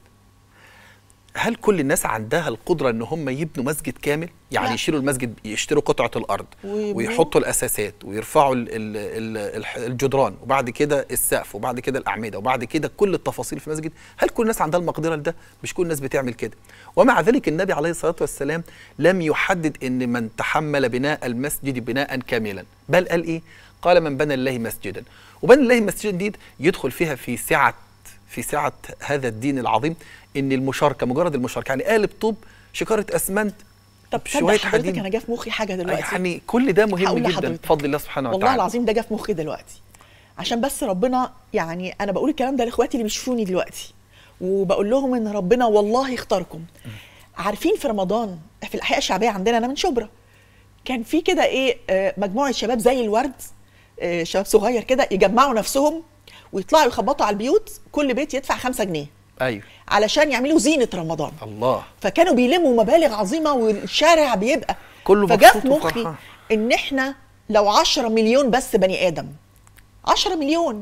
هل كل الناس عندها القدره ان هم يبنوا مسجد كامل يعني لا. يشيلوا المسجد يشتروا قطعه الارض ويبنوه. ويحطوا الاساسات ويرفعوا ال- ال- ال- الح- الجدران وبعد كده السقف وبعد كده الاعمده وبعد كده كل التفاصيل في المسجد هل كل الناس عندها المقدره لده مش كل الناس بتعمل كده ومع ذلك النبي عليه الصلاه والسلام لم يحدد ان من تحمل بناء المسجد بناء كاملا بل قال ايه قال من بنى لله مسجدا وبنى لله مسجدا دي يدخل فيها في سعه في سعه هذا الدين العظيم ان المشاركه مجرد المشاركه يعني قالب طوب شكاره اسمنت طب تصدق شويه حضرتك حديد أنا جه في مخي حاجة دلوقتي يعني كل ده مهم هقول جدا لحضرتك. بفضل الله سبحانه والله وتعالى العظيم ده جه في مخي دلوقتي عشان بس ربنا يعني انا بقول الكلام ده لاخواتي اللي بيشوفوني دلوقتي وبقول لهم ان ربنا والله اختاركم عارفين في رمضان في الاحياء الشعبيه عندنا انا من شبرا كان في كده ايه آه، مجموعه شباب زي الورد آه، شباب صغير كده يجمعوا نفسهم ويطلعوا يخبطوا على البيوت كل بيت يدفع خمسة جنيه ايوه علشان يعملوا زينة رمضان الله فكانوا بيلموا مبالغ عظيمة والشارع بيبقى كله فجاء في مبسوط مخي وفرحان. ان احنا لو 10 مليون بس بني ادم 10 مليون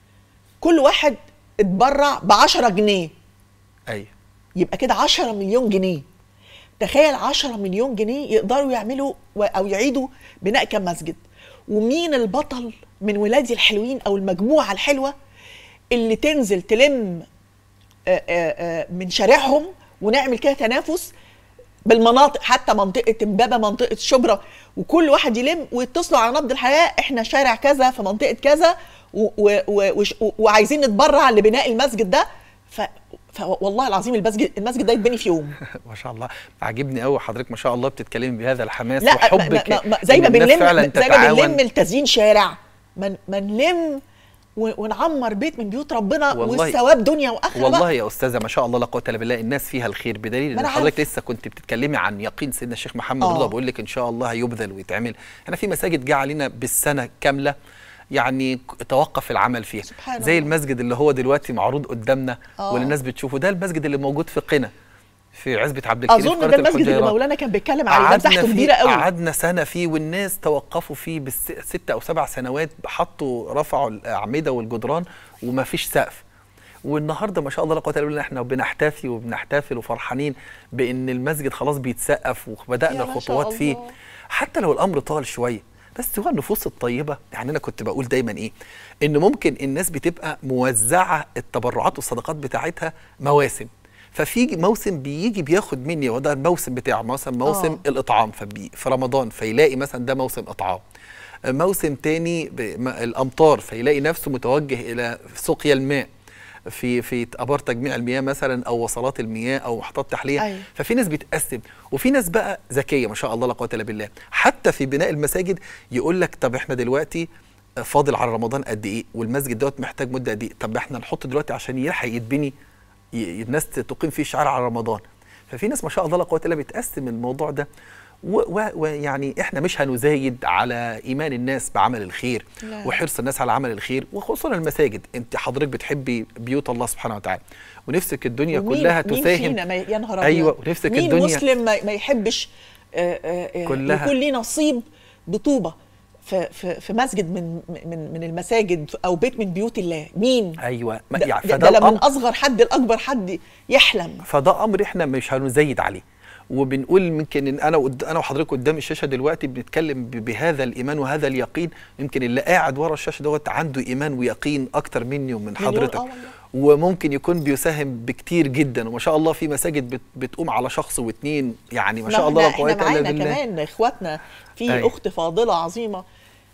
كل واحد اتبرع ب 10 جنيه ايوه يبقى كده 10 مليون جنيه تخيل 10 مليون جنيه يقدروا يعملوا و- او يعيدوا بناء كم مسجد ومين البطل من ولادي الحلوين او المجموعه الحلوه اللي تنزل تلم آه، آه، آه، من شارعهم ونعمل كده تنافس بالمناطق حتى منطقه امبابه منطقه شبرا وكل واحد يلم ويتصلوا على نبض الحياه احنا شارع كذا في منطقه كذا و و و وش- و وعايزين نتبرع لبناء المسجد ده ف فوالله العظيم المسجد المسجد ده يتبني في يوم ما شاء الله عاجبني قوي حضرتك ما شاء الله بتتكلمي بهذا الحماس لا ما وحبك ما ما زي ما إن الناس بنلم فعلا زي ما تتعاون. بنلم التزيين شارع ما ما نلم و- ونعمر بيت من بيوت ربنا والله- والثواب دنيا واخره والله بقى. يا استاذه ما شاء الله لا قوه الا بالله الناس فيها الخير بدليل ما ان أنا حضرتك عارفة. لسه كنت بتتكلمي عن يقين سيدنا الشيخ محمد آه. رضا بقول لك ان شاء الله هيبذل ويتعمل احنا في مساجد جه علينا بالسنه كامله يعني ك- توقف العمل فيها سبحان زي الله. المسجد اللي هو دلوقتي معروض قدامنا آه. واللي الناس بتشوفه ده المسجد اللي موجود في قنا في عزبة عبد الكريم في اظن قرية ده المسجد اللي الحجيرات. مولانا كان بيتكلم عليه ده قعدنا مساحته فيه كبيره قوي قعدنا سنه فيه والناس توقفوا فيه بالست او سبع سنوات حطوا رفعوا الاعمده والجدران وما فيش سقف والنهارده ما شاء الله لا قوه الا بالله احنا بنحتفي وبنحتفل وفرحانين بان المسجد خلاص بيتسقف يا وبدانا ما شاء خطوات فيه الله. حتى لو الامر طال شويه بس هو النفوس الطيبه يعني انا كنت بقول دايما ايه ان ممكن الناس بتبقى موزعه التبرعات والصدقات بتاعتها مواسم ففي موسم بيجي بياخد مني وده الموسم بتاعه مثلا موسم آه. الاطعام فبي في رمضان فيلاقي مثلا ده موسم اطعام موسم تاني ب- م- الامطار فيلاقي نفسه متوجه الى سقيا الماء في في ابار تجميع المياه مثلا او وصلات المياه او محطات تحليه أيوة. ففي ناس بتقسم وفي ناس بقى ذكيه ما شاء الله لا قوه الا بالله حتى في بناء المساجد يقول لك طب احنا دلوقتي فاضل على رمضان قد ايه والمسجد دوت محتاج مده قد ايه طب احنا نحط دلوقتي عشان يلحق يتبني ي- الناس تقيم فيه شعار على رمضان ففي ناس ما شاء الله لا قوه الا بتقسم الموضوع ده و- و- ويعني احنا مش هنزايد على ايمان الناس بعمل الخير لا. وحرص الناس على عمل الخير وخصوصا المساجد انت حضرتك بتحبي بيوت الله سبحانه وتعالى ونفسك الدنيا ومين- كلها مين تساهم فينا ما يا نهار ايوه أبيض؟ ونفسك مين الدنيا مسلم ما, ما يحبش آه، آه، آه، كلها. يكون ليه نصيب بطوبه في في في مسجد من من من المساجد او بيت من بيوت الله مين ايوه ما ده, يعني ده, فده ده من الامر اصغر حد لاكبر حد يحلم فده امر احنا مش هنزايد عليه وبنقول يمكن ان انا قد- انا وحضرتك قدام الشاشه دلوقتي بنتكلم ب- بهذا الايمان وهذا اليقين يمكن اللي قاعد ورا الشاشه دوت عنده ايمان ويقين اكتر مني ومن مليون، حضرتك آه والله. وممكن يكون بيساهم بكتير جدا وما شاء الله في مساجد بت بتقوم على شخص واثنين يعني ما شاء الله لا احنا, قوه احنا الا معانا بالله كمان اخواتنا في أيوة. اخت فاضله عظيمه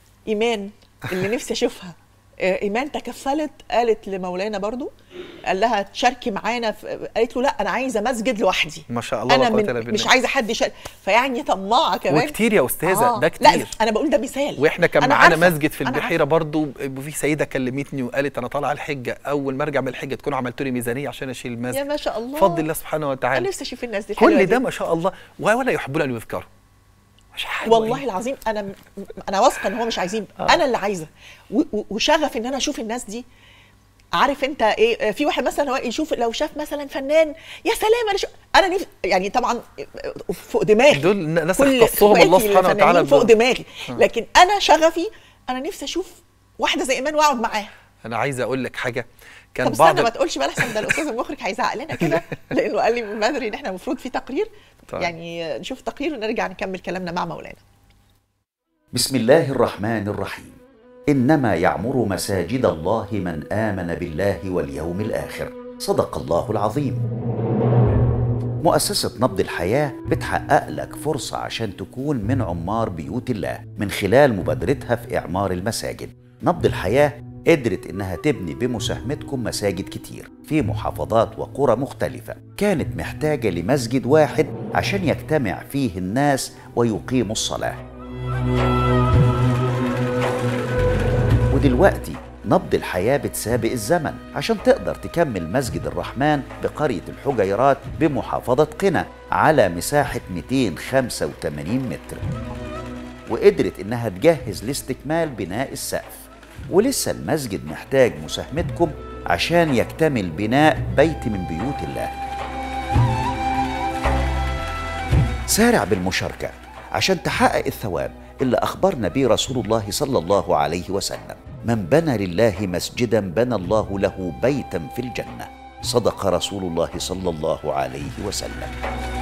ايمان اللي نفسي اشوفها آه، ايمان تكفلت قالت لمولانا برضو قال لها تشاركي معانا في- قالت له لا انا عايزه مسجد لوحدي ما شاء الله لا انا قوه الا من بالله مش عايزه حد يشارك فيعني طماعه كمان وكتير يا استاذه ده لا كتير انا بقول ده مثال واحنا كان أنا معانا عارفة، مسجد في أنا البحيره برضو وفي سيده كلمتني وقالت انا طالعه الحجه اول ما ارجع من الحجه تكونوا عملتوا لي ميزانيه عشان اشيل يا المسجد ما شاء الله بفضل الله سبحانه انا وتعالى نفسي اشوف الناس دي الحلوة كل دي. ده ما شاء الله ولا يحبون ان يذكروا مش حاجة والله إيه؟ العظيم انا م- انا واثقه ان هو مش عايزين آه. انا اللي عايزه و- و- وشغف ان انا اشوف الناس دي عارف انت ايه في واحد مثلا هو يشوف لو شاف مثلا فنان يا سلام انا شو انا نف... يعني طبعا فوق دماغي دول ناس كل اختصهم الله إخواتي سبحانه الفنانين وتعالى فوق ب- دماغي لكن انا شغفي انا نفسي اشوف واحده زي ايمان واقعد معاها انا عايز اقول لك حاجه كان طب بعض استنى ما تقولش بقى احسن ده الاستاذ المخرج هيزعق لنا كده لانه قال لي من بدري ان احنا المفروض في تقرير طيب. يعني نشوف تقرير ونرجع نكمل كلامنا مع مولانا بسم الله الرحمن الرحيم انما يعمر مساجد الله من امن بالله واليوم الاخر صدق الله العظيم مؤسسة نبض الحياة بتحقق لك فرصة عشان تكون من عمار بيوت الله من خلال مبادرتها في إعمار المساجد نبض الحياة قدرت إنها تبني بمساهمتكم مساجد كتير في محافظات وقرى مختلفة كانت محتاجة لمسجد واحد عشان يجتمع فيه الناس ويقيموا الصلاة ودلوقتي نبض الحياة بتسابق الزمن عشان تقدر تكمل مسجد الرحمن بقرية الحجيرات بمحافظة قنا على مساحة 285 متر وقدرت إنها تجهز لاستكمال بناء السقف ولسه المسجد محتاج مساهمتكم عشان يكتمل بناء بيت من بيوت الله سارع بالمشاركة عشان تحقق الثواب اللي أخبرنا به رسول الله صلى الله عليه وسلم من بنى لله مسجدا بنى الله له بيتا في الجنة صدق رسول الله صلى الله عليه وسلم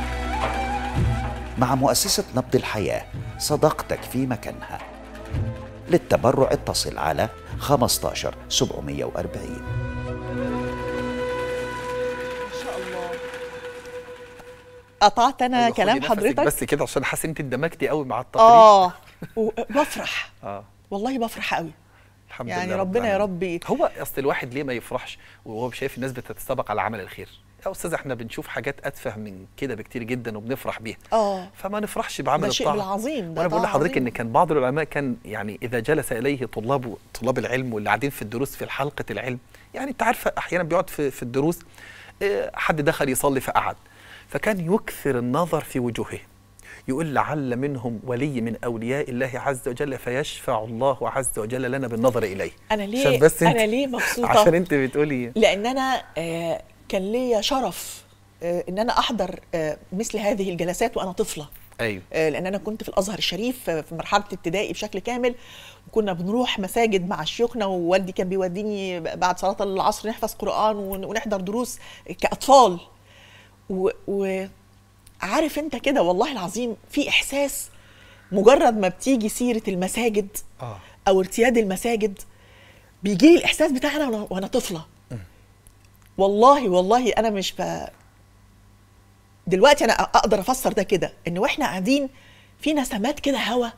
مع مؤسسة نبض الحياة صداقتك في مكانها للتبرع اتصل على 15 740 ما شاء الله قطعت انا أيوة، خدي كلام نفسك حضرتك بس كده عشان حاسس ان انت اندمجتي قوي مع التقرير اه وبفرح اه والله بفرح قوي الحمد يعني لله رب ربنا يا العالمين. ربي هو اصل الواحد ليه ما يفرحش وهو شايف الناس بتتسابق على عمل الخير يا استاذ احنا بنشوف حاجات اتفه من كده بكتير جدا وبنفرح بيها اه فما نفرحش بعمل ده شيء الطاعه بالعظيم ده وانا بقول طاعة لحضرتك ان عظيمة. كان بعض العلماء كان يعني اذا جلس اليه طلاب طلاب العلم واللي قاعدين في الدروس في حلقه العلم يعني انت عارفه احيانا بيقعد في, في الدروس آه، حد دخل يصلي فقعد فكان يكثر النظر في وجوههم يقول لعل منهم ولي من اولياء الله عز وجل فيشفع الله عز وجل لنا بالنظر اليه انا عشان ليه بس انت انا ليه مبسوطه عشان انت بتقولي لان انا آه، كان ليا شرف آه، ان انا احضر آه، مثل هذه الجلسات وانا طفله ايوه آه، لان انا كنت في الازهر الشريف آه، في مرحله ابتدائي بشكل كامل وكنا بنروح مساجد مع شيوخنا ووالدي كان بيوديني بعد صلاه العصر نحفظ قران ون- ونحضر دروس كاطفال و- وعارف انت كده والله العظيم في احساس مجرد ما بتيجي سيره المساجد اه او ارتياد المساجد بيجي لي الاحساس بتاعنا وأنا- وانا طفله والله والله انا مش ب... دلوقتي انا اقدر افسر ده كده ان واحنا قاعدين في نسمات كده هوا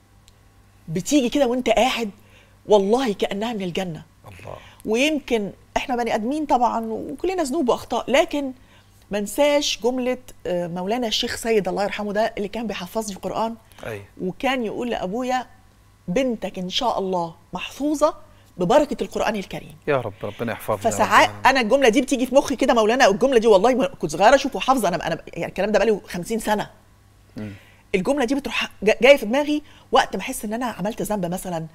بتيجي كده وانت قاعد والله كانها من الجنه الله ويمكن احنا بني ادمين طبعا وكلنا ذنوب واخطاء لكن ما انساش جمله آه، مولانا الشيخ سيد الله يرحمه ده اللي كان بيحفظني القران ايوه وكان يقول لابويا بنتك ان شاء الله محفوظه ببركه القران الكريم يا رب ربنا يحفظنا يا رب فساعات العالمين. انا الجمله دي بتيجي في مخي كده مولانا الجمله دي والله ما كنت صغيره اشوف وحافظه انا انا يعني الكلام ده بقاله 50 سنه الجمله دي بتروح جا- جايه في دماغي وقت ما احس ان انا عملت ذنب مثلا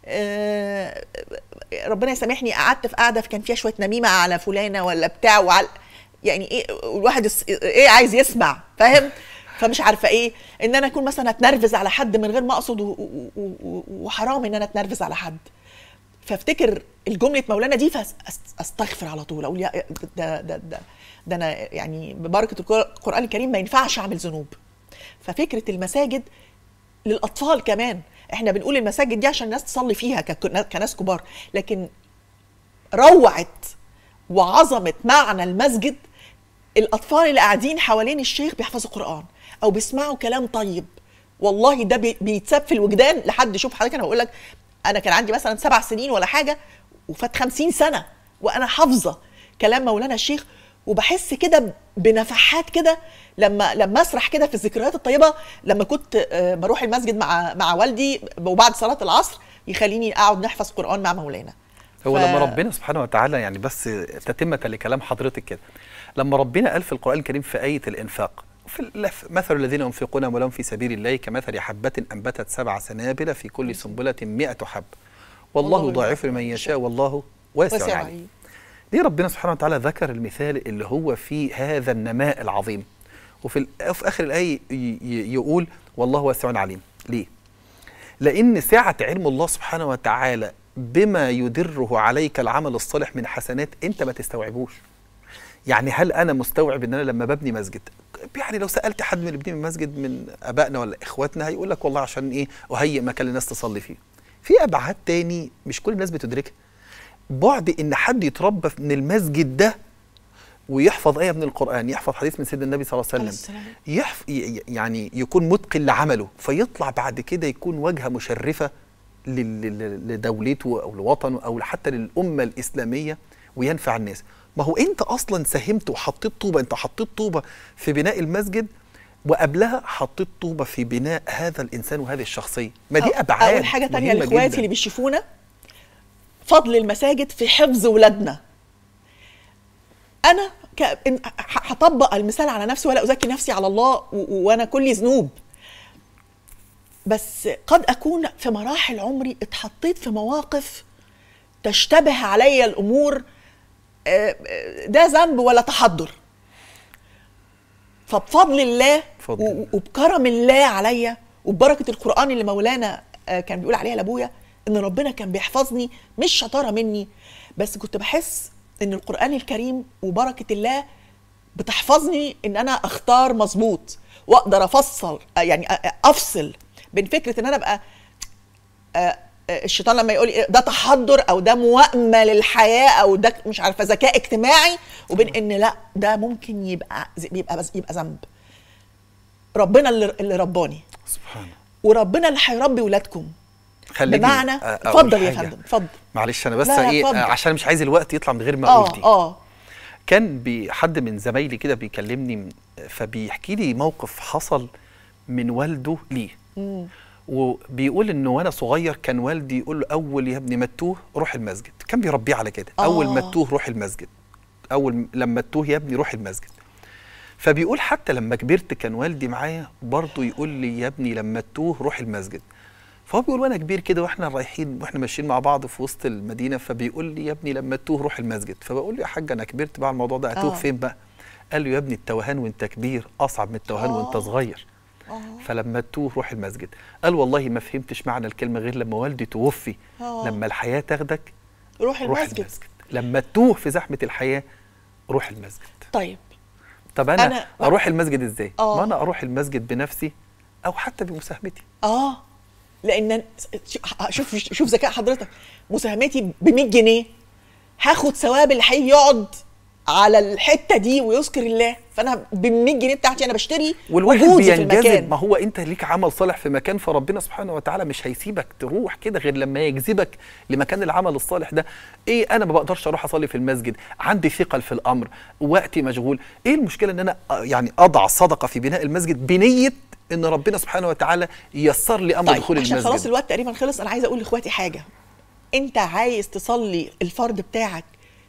آه، ربنا يسامحني قعدت في قعده كان فيها شويه نميمه على فلانه ولا بتاع وعلى يعني ايه الواحد يس- ايه عايز يسمع فاهم فمش عارفه ايه ان انا اكون مثلا اتنرفز على حد من غير ما اقصد و- و- و- وحرام ان انا اتنرفز على حد فافتكر الجمله مولانا دي فاستغفر على طول اقول يا ده ده ده ده انا يعني ببركه القر- القران الكريم ما ينفعش اعمل ذنوب ففكره المساجد للاطفال كمان احنا بنقول المساجد دي عشان الناس تصلي فيها كك- كناس كبار لكن روعه وعظمه معنى المسجد الاطفال اللي قاعدين حوالين الشيخ بيحفظوا قران او بيسمعوا كلام طيب والله ده بي- بيتساب في الوجدان لحد شوف حضرتك انا بقول لك انا كان عندي مثلا سبع سنين ولا حاجه وفات خمسين سنه وانا حافظه كلام مولانا الشيخ وبحس كده بنفحات كده لما لما اسرح كده في الذكريات الطيبه لما كنت آه، بروح المسجد مع مع والدي وبعد صلاه العصر يخليني اقعد نحفظ قران مع مولانا هو ف- لما ربنا سبحانه وتعالى يعني بس تتمة لكلام حضرتك كده لما ربنا قال في القرآن الكريم في آية الإنفاق في الف- مثل الذين ينفقون أموالهم في سبيل الله كمثل حبة أنبتت سبع سنابل في كل سنبلة مئة حب والله والله يضاعف لمن يشاء والله واسع واسع عليم عليم. ليه ربنا سبحانه وتعالى ذكر المثال اللي هو في هذا النماء العظيم وفي ال- في آخر الآية ي- ي- يقول والله واسع عليم ليه؟ لأن سعة علم الله سبحانه وتعالى بما يدره عليك العمل الصالح من حسنات أنت ما تستوعبوش يعني هل أنا مستوعب أن أنا لما ببني مسجد يعني لو سألت حد من اللي بيبني مسجد من أبائنا ولا إخواتنا هيقول لك والله عشان إيه أهيئ مكان للناس تصلي فيه في أبعاد تاني مش كل الناس بتدركها بعد ان حد يتربى من المسجد ده ويحفظ ايه من القران يحفظ حديث من سيدنا النبي صلى الله عليه عليه وسلم السلام. يحف ي- يعني يكون متقن لعمله فيطلع بعد كده يكون واجهه مشرفه لل- لل- لدولته او لوطنه او حتى للامه الاسلاميه وينفع الناس ما هو انت اصلا ساهمت وحطيت طوبه انت حطيت طوبه في بناء المسجد وقبلها حطيت طوبه في بناء هذا الانسان وهذه الشخصيه ما دي أو- ابعاد اول حاجه تانية مهمة لاخواتي جداً. اللي بيشوفونا فضل المساجد في حفظ ولادنا انا ك... إن- ح- هطبق المثال على نفسي ولا ازكي نفسي على الله و... و- وانا كلي ذنوب بس قد اكون في مراحل عمري اتحطيت في مواقف تشتبه علي الامور آه، آه، ده ذنب ولا تحضر فبفضل الله بفضل و- الله. وبكرم الله عليا وببركه القران اللي مولانا آه، كان بيقول عليها لابويا ان ربنا كان بيحفظني مش شطاره مني بس كنت بحس ان القران الكريم وبركه الله بتحفظني ان انا اختار مظبوط واقدر افصل آه، يعني آه، آه، افصل بين فكره ان انا ابقى آه، آه، الشيطان لما يقول لي ده تحضر او ده موائمه للحياه او ده مش عارفه ذكاء اجتماعي وبين ان لا ده ممكن يبقى يبقى يبقى ذنب ربنا اللي اللي رباني سبحان وربنا اللي هيربي ولادكم خليني بمعنى أ- أقول اتفضل يا حاجة. فندم اتفضل معلش انا بس لا، لا، ايه اتفضل. آه، عشان مش عايز الوقت يطلع من غير ما اه اقول دي اه كان بي حد من زمايلي كده بيكلمني م- فبيحكي لي موقف حصل من والده ليه وبيقول انه وانا صغير كان والدي يقول له اول يا ابني ما تتوه روح المسجد كان بيربيه على كده اول ما آه. تتوه روح المسجد اول م- لما تتوه يا ابني روح المسجد فبيقول حتى لما كبرت كان والدي معايا برضه يقول لي يا ابني لما تتوه روح المسجد فهو بيقول وانا كبير كده واحنا رايحين واحنا ماشيين مع بعض في وسط المدينه فبيقول لي يا ابني لما تتوه روح المسجد فبقول له يا حاج انا كبرت بقى على الموضوع ده اتوه آه. فين بقى قال له يا ابني التوهان وانت كبير اصعب من التوهان وانت آه. صغير آه. فلما تتوه روح المسجد قال والله ما فهمتش معنى الكلمه غير لما والدي توفي آه. لما الحياه تاخدك روح روح المسجد المسجد لما تتوه في زحمه الحياه روح المسجد طيب طب انا, أنا- أنا اروح المسجد ازاي آه. ما انا اروح المسجد بنفسي او حتى بمساهمتي اه لان شوف شوف ذكاء حضرتك مساهمتي ب 100 جنيه هاخد ثواب اللي هيجي يقعد على الحته دي ويذكر الله فانا ب 100 جنيه بتاعتي انا بشتري والواحد وجودي في بينجذب المكان ما هو انت ليك عمل صالح في مكان فربنا سبحانه وتعالى مش هيسيبك تروح كده غير لما يجذبك لمكان العمل الصالح ده ايه انا ما بقدرش اروح اصلي في المسجد عندي ثقل في الامر وقتي مشغول ايه المشكله ان انا آه، يعني اضع صدقه في بناء المسجد بنيه ان ربنا سبحانه وتعالى ييسر لي امر طيب دخول عشان المسجد خلاص الوقت تقريبا خلص انا عايزه اقول لاخواتي حاجه انت عايز تصلي الفرض بتاعك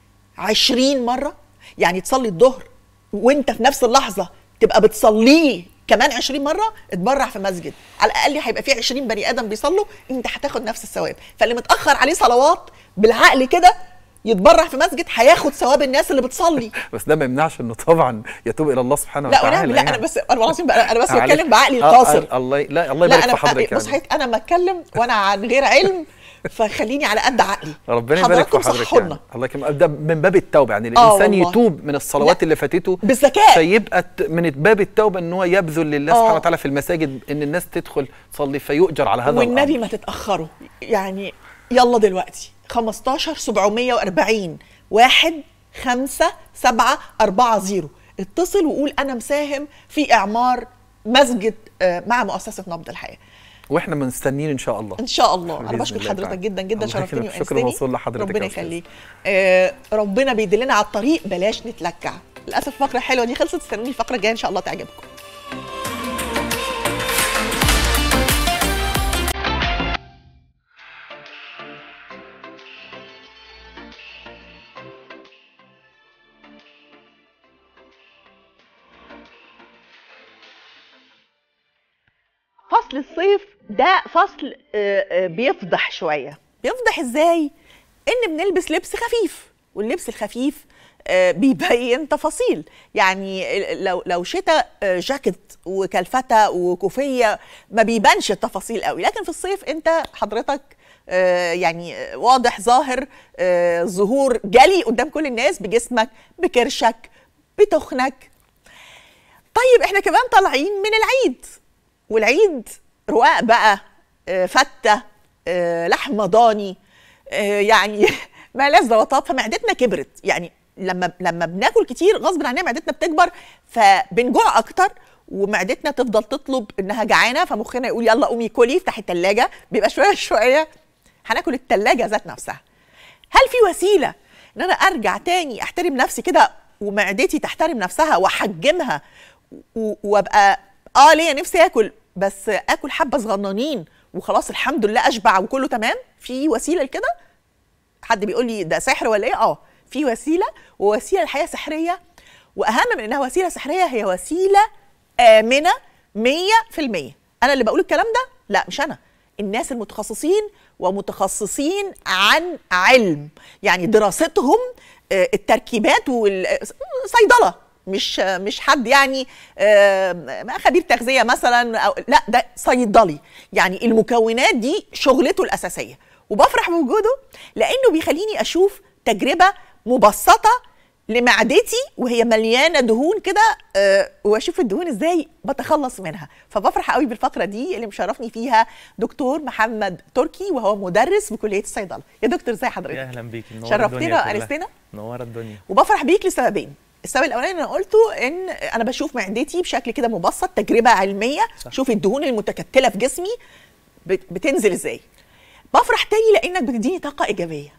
عشرين مرة يعني تصلي الظهر وانت في نفس اللحظة تبقى بتصليه كمان عشرين مرة اتبرع في مسجد على الأقل هيبقى فيه عشرين بني آدم بيصلوا انت هتاخد نفس الثواب فاللي متأخر عليه صلوات بالعقل كده يتبرع في مسجد هياخد ثواب الناس اللي بتصلي بس ده ما يمنعش انه طبعا يتوب الى الله سبحانه لا وتعالى ونعم لا انا يعني. بس انا والله العظيم بقى- انا بس معلش. بتكلم بعقلي آه، القاصر آه، الله لا الله لا يبارك انا في حضرتك بص يعني. حضرتك انا بتكلم وانا عن غير علم فخليني على قد عقلي ربنا يبارك في حضراتكم حضرتك صحوا يعني. لنا. الله يكرمك ده من باب التوبه يعني آه الانسان والله. يتوب من الصلوات لا. اللي فاتته بالذكاء. فيبقى ت- من باب التوبه ان هو يبذل لله آه. سبحانه وتعالى في المساجد ان الناس تدخل تصلي فيؤجر على هذا والنبي الامر ما تتاخروا يعني يلا دلوقتي 15 740 1 5 7 4 0 اتصل وقول انا مساهم في اعمار مسجد آه، مع مؤسسه نبض الحياه واحنا مستنيين ان شاء الله ان شاء الله انا بإذن بشكر الله حضرتك تعالى. جدا جدا الله شرفتني يكرمك. شكر وانستني موصول لحضرتك ربنا يا أستاذ. يخليك آه ربنا بيدلنا على الطريق بلاش نتلكع للاسف الفقره الحلوه دي خلصت استنوني الفقره الجايه ان شاء الله تعجبكم فصل الصيف ده فصل آه، آه، بيفضح شويه بيفضح ازاي ان بنلبس لبس خفيف واللبس الخفيف آه، بيبين تفاصيل يعني لو لو شتاء آه، جاكيت وكلفتة وكوفية ما بيبانش التفاصيل قوي لكن في الصيف انت حضرتك آه، يعني آه، واضح ظاهر آه، ظهور جلي قدام كل الناس بجسمك بكرشك بتخنك طيب احنا كمان طالعين من العيد والعيد رقاق بقى آه، فتة آه، لحم ضاني آه، يعني ما لذ وطاب فمعدتنا كبرت يعني لما لما بناكل كتير غصب عننا معدتنا بتكبر فبنجوع اكتر ومعدتنا تفضل تطلب انها جعانه فمخنا يقول يلا قومي كلي افتحي الثلاجه بيبقى شويه شويه هناكل الثلاجه ذات نفسها هل في وسيله ان انا ارجع تاني احترم نفسي كده ومعدتي تحترم نفسها واحجمها و- وابقى اه ليا نفسي اكل بس اكل حبه صغننين وخلاص الحمد لله اشبع وكله تمام في وسيله لكده حد بيقول لي ده سحر ولا ايه اه في وسيله ووسيله الحقيقه سحريه واهم من انها وسيله سحريه هي وسيله امنه 100% انا اللي بقول الكلام ده لا مش انا الناس المتخصصين ومتخصصين عن علم يعني دراستهم آه، التركيبات والصيدله مش مش حد يعني آه، خبير تغذيه مثلا أو لا ده صيدلي يعني المكونات دي شغلته الاساسيه وبفرح بوجوده لانه بيخليني اشوف تجربه مبسطه لمعدتي وهي مليانه دهون كده آه، واشوف الدهون ازاي بتخلص منها فبفرح قوي بالفقره دي اللي مشرفني فيها دكتور محمد تركي وهو مدرس بكليه الصيدله يا دكتور ازي يا حضرتك اهلا بيكي منورة شرفتنا الدنيا كلها. وانستنا منورة الدنيا وبفرح بيك لسببين السبب الاولاني اللي انا قلته ان انا بشوف معدتي بشكل كده مبسط تجربه علميه صح. شوف الدهون المتكتله في جسمي بت- بتنزل ازاي بفرح تاني لانك بتديني طاقه ايجابيه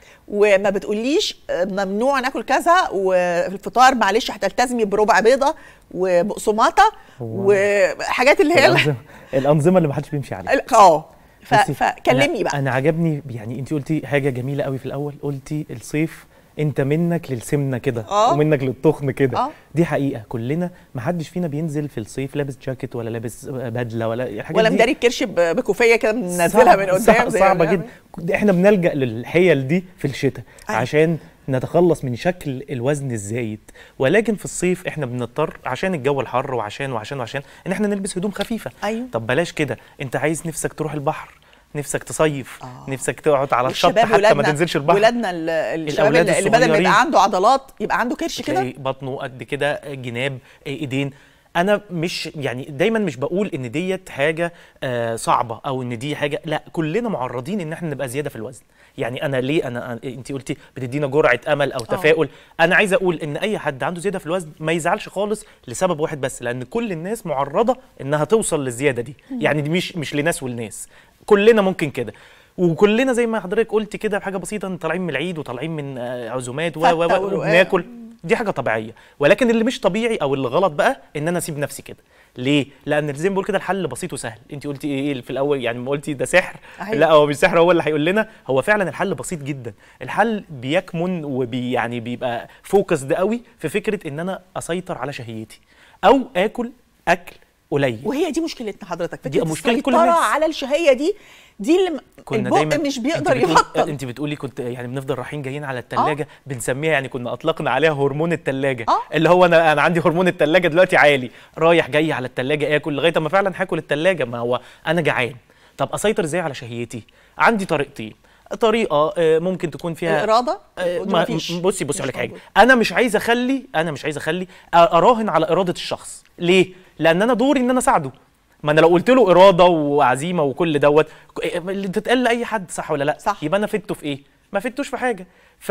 وما بتقوليش آه، ممنوع ناكل كذا وفي الفطار معلش هتلتزمي بربع بيضه وبقسماطه هو- وحاجات اللي هي ال- الأنظمة, الأنظمة اللي محدش بيمشي عليها ال- اه ف- بصي، فكلمني أنا بقى أنا عجبني يعني أنت قلتي حاجة جميلة قوي في الأول قلتي الصيف أنت منك للسمنة كده آه. ومنك للتخن كده آه. دي حقيقة كلنا محدش فينا بينزل في الصيف لابس جاكيت ولا لابس بدلة ولا الحاجات ولا دي مداري الكرش ب- بكوفيه كده منزلها صعب- من قدام صعب زي صعبة ما جدا احنا بنلجأ للحيل دي في الشتاء أيوة. عشان نتخلص من شكل الوزن الزايد ولكن في الصيف احنا بنضطر عشان الجو الحر وعشان وعشان وعشان ان احنا نلبس هدوم خفيفه أيوة. طب بلاش كده انت عايز نفسك تروح البحر نفسك تصيف آه. نفسك تقعد على الشط والشباب حتى ما ولادنا- تنزلش البحر ولادنا ال- الشباب الأولاد اللي اللي بدل ما الصغيرين. يبقى عنده عضلات يبقى عنده كرش كده تلاقي بطنه قد كده جناب ايدين انا مش يعني دايما مش بقول ان ديت حاجه آه صعبه او ان دي حاجه لا كلنا معرضين ان احنا نبقى زياده في الوزن يعني انا ليه انا أنا- انت قلتي بتدينا جرعه امل او تفاؤل انا عايز اقول ان اي حد عنده زياده في الوزن ما يزعلش خالص لسبب واحد بس لان كل الناس معرضه انها توصل للزياده دي يعني دي مش مش لناس والناس كلنا ممكن كده وكلنا زي ما حضرتك قلت كده بحاجه بسيطه طالعين من العيد وطالعين من آه، عزومات و و فتة و- ورقاق. وبناكل دي حاجه طبيعيه ولكن اللي مش طبيعي او اللي غلط بقى ان انا اسيب نفسي كده ليه لان زي ما بقول كده الحل بسيط وسهل انت قلتي ايه في الاول يعني ما قلتي ده سحر أيوة. لا هو مش سحر هو اللي هيقول لنا هو فعلا الحل بسيط جدا الحل بيكمن وبي يعني بيبقى فوكس ده قوي في فكره ان انا اسيطر على شهيتي او اكل اكل قليل وهي دي مشكلتنا حضرتك دي فكره مشكلة كل السيطرة الناس. على الشهيه دي دي اللي م- كنا البق دايما مش انت بيقدر بتقول- يبطل انت بتقولي كنت يعني بنفضل رايحين جايين على التلاجة بنسميها يعني كنا اطلقنا عليها هرمون التلاجة آه. اللي هو انا انا عندي هرمون التلاجة دلوقتي عالي رايح جاي على التلاجة اكل لغايه ما فعلا هاكل التلاجة ما هو انا جعان طب اسيطر ازاي على شهيتي عندي طريقتين طريقه آه، ممكن تكون فيها الاراده آه، ودي ما مفيش. بصي بصي مش اقول لك حاجه موجود. انا مش عايز اخلي انا مش عايز اخلي اراهن على اراده الشخص ليه لان انا دوري ان انا اساعده ما انا لو قلت له اراده وعزيمه وكل دوت ك- اللي تتقال لاي حد صح ولا لا صح. يبقى انا فدته في ايه ما فدتوش في حاجه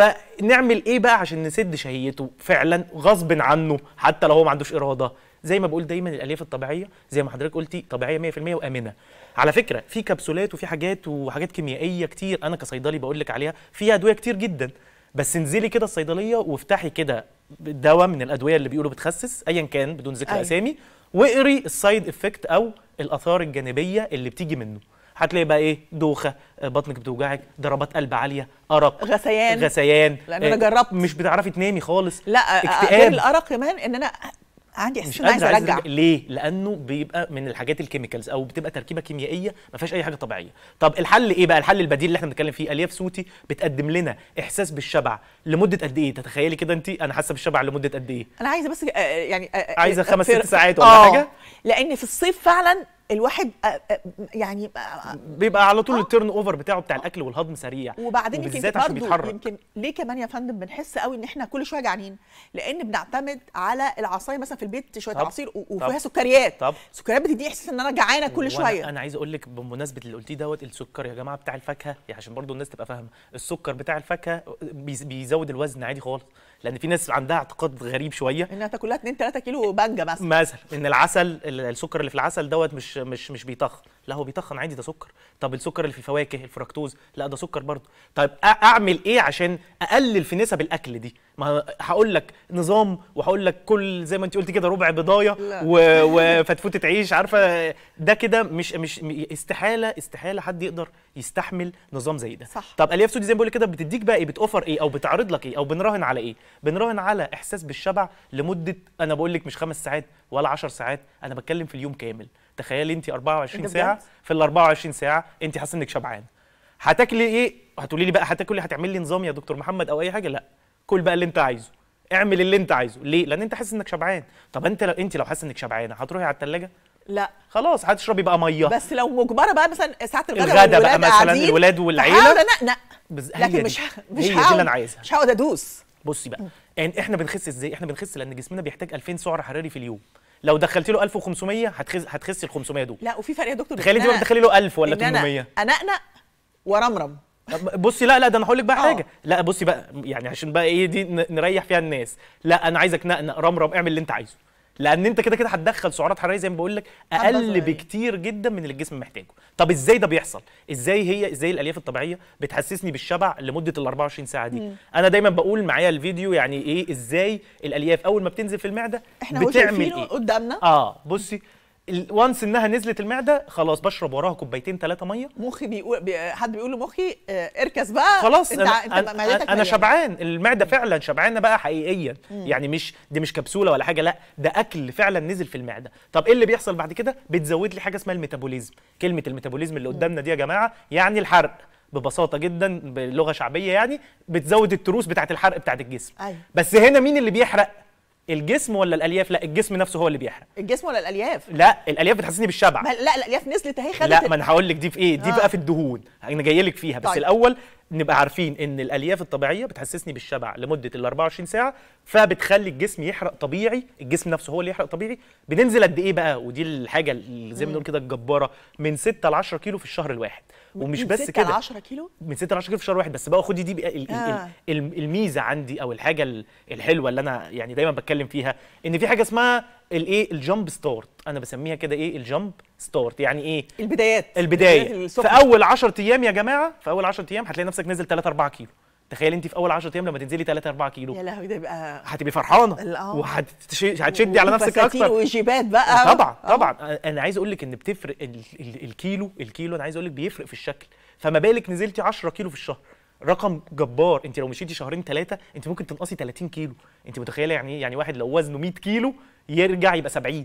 فنعمل ايه بقى عشان نسد شهيته فعلا غصب عنه حتى لو هو ما عندوش اراده زي ما بقول دايما الالياف الطبيعيه زي ما حضرتك قلتي طبيعيه 100% وامنه على فكره في كبسولات وفي حاجات وحاجات كيميائيه كتير انا كصيدلي بقول لك عليها فيها ادويه كتير جدا بس انزلي كده الصيدليه وافتحي كده دواء من الادويه اللي بيقولوا بتخسس ايا كان بدون ذكر أيوة. اسامي واقري السايد افكت او الاثار الجانبيه اللي بتيجي منه هتلاقي بقى ايه دوخه آه، بطنك بتوجعك ضربات قلب عاليه ارق غثيان غثيان لأن أنا آه، جربت. مش بتعرفي تنامي خالص لا غير اكتئاب الارق كمان ان انا عندي احساس مش ان عايزه قادر عايز ارجع أرجع. ليه لانه بيبقى من الحاجات الكيميكالز او بتبقى تركيبه كيميائيه ما فيهاش اي حاجه طبيعيه طب الحل ايه بقى الحل البديل اللي احنا بنتكلم فيه الياف سوتي بتقدم لنا احساس بالشبع لمده قد ايه تتخيلي كده انت انا حاسه بالشبع لمده قد ايه انا عايزه بس آه، يعني آه، عايزة آه، خمس في- ست ساعات ولا آه، حاجة؟ لان في الصيف فعلا الواحد آه، آه، يعني آه، بيبقى على طول التيرن اوفر بتاعه بتاع الاكل والهضم سريع وبعدين يمكن وبالذات عشان برضه بيتحرك يمكن ليه كمان يا فندم بنحس قوي ان احنا كل شويه جعانين لان بنعتمد على العصايه مثلا في البيت شويه طب، عصير و- طب، وفيها سكريات طب. سكريات بتديني احساس ان انا جعانه كل وأنا- شويه انا عايز اقول لك بمناسبه اللي قلتيه دوت السكر يا جماعه بتاع الفاكهه يعني عشان برضو الناس تبقى فاهمه السكر بتاع الفاكهه بيز- بيزود الوزن عادي خالص لان في ناس عندها اعتقاد غريب شويه انها تاكل لها 2 3 كيلو بانجا مثلا مثلا ان العسل ال- السكر اللي في العسل دوت مش مش مش بيتخن لا هو بيتخن عادي ده سكر طب السكر اللي في الفواكه الفركتوز لا ده سكر برضه طيب أ- اعمل ايه عشان اقلل في نسب الاكل دي ما هقول لك نظام وهقول لك كل زي ما انت قلت كده ربع بضايه لا. و- وفتفوته عيش عارفه ده كده مش مش استحاله استحاله حد يقدر يستحمل نظام زي ده صح. طب الياف سودي زي ما بقول كده بتديك بقى ايه بتوفر ايه او بتعرض لك ايه او بنراهن على ايه بنراهن على احساس بالشبع لمده انا بقول لك مش خمس ساعات ولا عشر ساعات انا بتكلم في اليوم كامل تخيلي انت 24 انت ساعه بجد؟ في ال 24 ساعه انت حاسه انك شبعانه هتاكلي ايه هتقولي لي بقى هتاكلي هتعمل لي نظام يا دكتور محمد او اي حاجه لا كل بقى اللي انت عايزه اعمل اللي انت عايزه ليه لان انت حاسس انك شبعان طب انت لو انت لو حاسه انك شبعانه هتروحي على الثلاجه لا خلاص هتشربي بقى ميه بس لو مجبره بقى مثلا ساعه الغداء الغدا بقى والولاد مثلا قاعدين، الولاد والعيله هحاول انقنق بز... هي لكن دي. مش ه- مش هي دي اللي هقعد انا عايزها مش هقعد ادوس بصي بقى يعني احنا بنخس ازاي احنا بنخس لان جسمنا بيحتاج 2000 سعر حراري في اليوم لو دخلت له 1500 هتخس هتخسي ال 500 دول لا وفي فرق يا دكتور تخيلي إن انت أنا- بتدخلي له 1000 ولا إن أنا 800 انقنق ورمرم طب بصي لا لا ده انا هقول لك بقى آه. حاجه لا بصي بقى يعني عشان بقى ايه دي ن- نريح فيها الناس لا انا عايزك نقنق رمرم اعمل اللي انت عايزه لان انت كده كده هتدخل سعرات حراريه زي ما بقول لك اقل صغيرين. بكتير جدا من اللي الجسم محتاجه طب ازاي ده بيحصل ازاي هي ازاي الالياف الطبيعيه بتحسسني بالشبع لمده ال 24 ساعه دي مم. انا دايما بقول معايا الفيديو يعني ايه ازاي الالياف اول ما بتنزل في المعده احنا هو بتعمل شايفينه ايه قدامنا اه بصي وانس انها نزلت المعده خلاص بشرب وراها كوبايتين ثلاثه ميه مخي بيقول بي حد بيقول لمخي آه، اركز بقى خلاص انت انا انت انا, معدتك أنا مليانة. شبعان المعده فعلا شبعانه بقى حقيقيا مم. يعني مش دي مش كبسوله ولا حاجه لا ده اكل فعلا نزل في المعده طب ايه اللي بيحصل بعد كده بتزود لي حاجه اسمها الميتابوليزم كلمه الميتابوليزم اللي قدامنا دي يا جماعه يعني الحرق ببساطه جدا بلغه شعبيه يعني بتزود التروس بتاعه الحرق بتاعه الجسم ايوه بس هنا مين اللي بيحرق الجسم ولا الالياف لا الجسم نفسه هو اللي بيحرق الجسم ولا الالياف لا الالياف بتحسسني بالشبع ما لا الالياف نزلت اهي خدت لا ما انا هقول لك دي في ايه دي آه. بقى في الدهون انا جاي لك فيها بس طيب. الاول نبقى عارفين ان الالياف الطبيعيه بتحسسني بالشبع لمده ال 24 ساعه فبتخلي الجسم يحرق طبيعي الجسم نفسه هو اللي يحرق طبيعي بننزل قد ايه بقى ودي الحاجه اللي زي ما مم. بنقول كده الجباره من 6 ل 10 كيلو في الشهر الواحد ومش من بس 6 كده ل 10 كيلو من 6 ل 10 كيلو في الشهر واحد بس بقى خدي دي بقى ال- ال- آه. ال- ال- الميزه عندي او الحاجه ال- الحلوه اللي انا يعني دايما بتكلم فيها ان في حاجه اسمها الايه الجامب ستارت انا بسميها كده ايه الجامب ستارت يعني ايه البدايات البدايه البدايات في السخنة. اول 10 ايام يا جماعه في اول 10 ايام هتلاقي نفسك نازل 3 4 كيلو تخيل انت في اول 10 ايام لما تنزلي 3 4 كيلو يا لهوي ده يبقى هتبقي فرحانه ال- آه. وهتشدي على نفسك وفساتين اكتر وجيبات بقى طبعا آه. طبعا انا عايز اقول لك ان بتفرق ال ال الكيلو الكيلو انا عايز اقول لك بيفرق في الشكل فما بالك نزلتي 10 كيلو في الشهر رقم جبار انت لو مشيتي شهرين ثلاثه انت ممكن تنقصي 30 كيلو انت متخيله يعني ايه يعني واحد لو وزنه 100 كيلو يرجع يبقى 70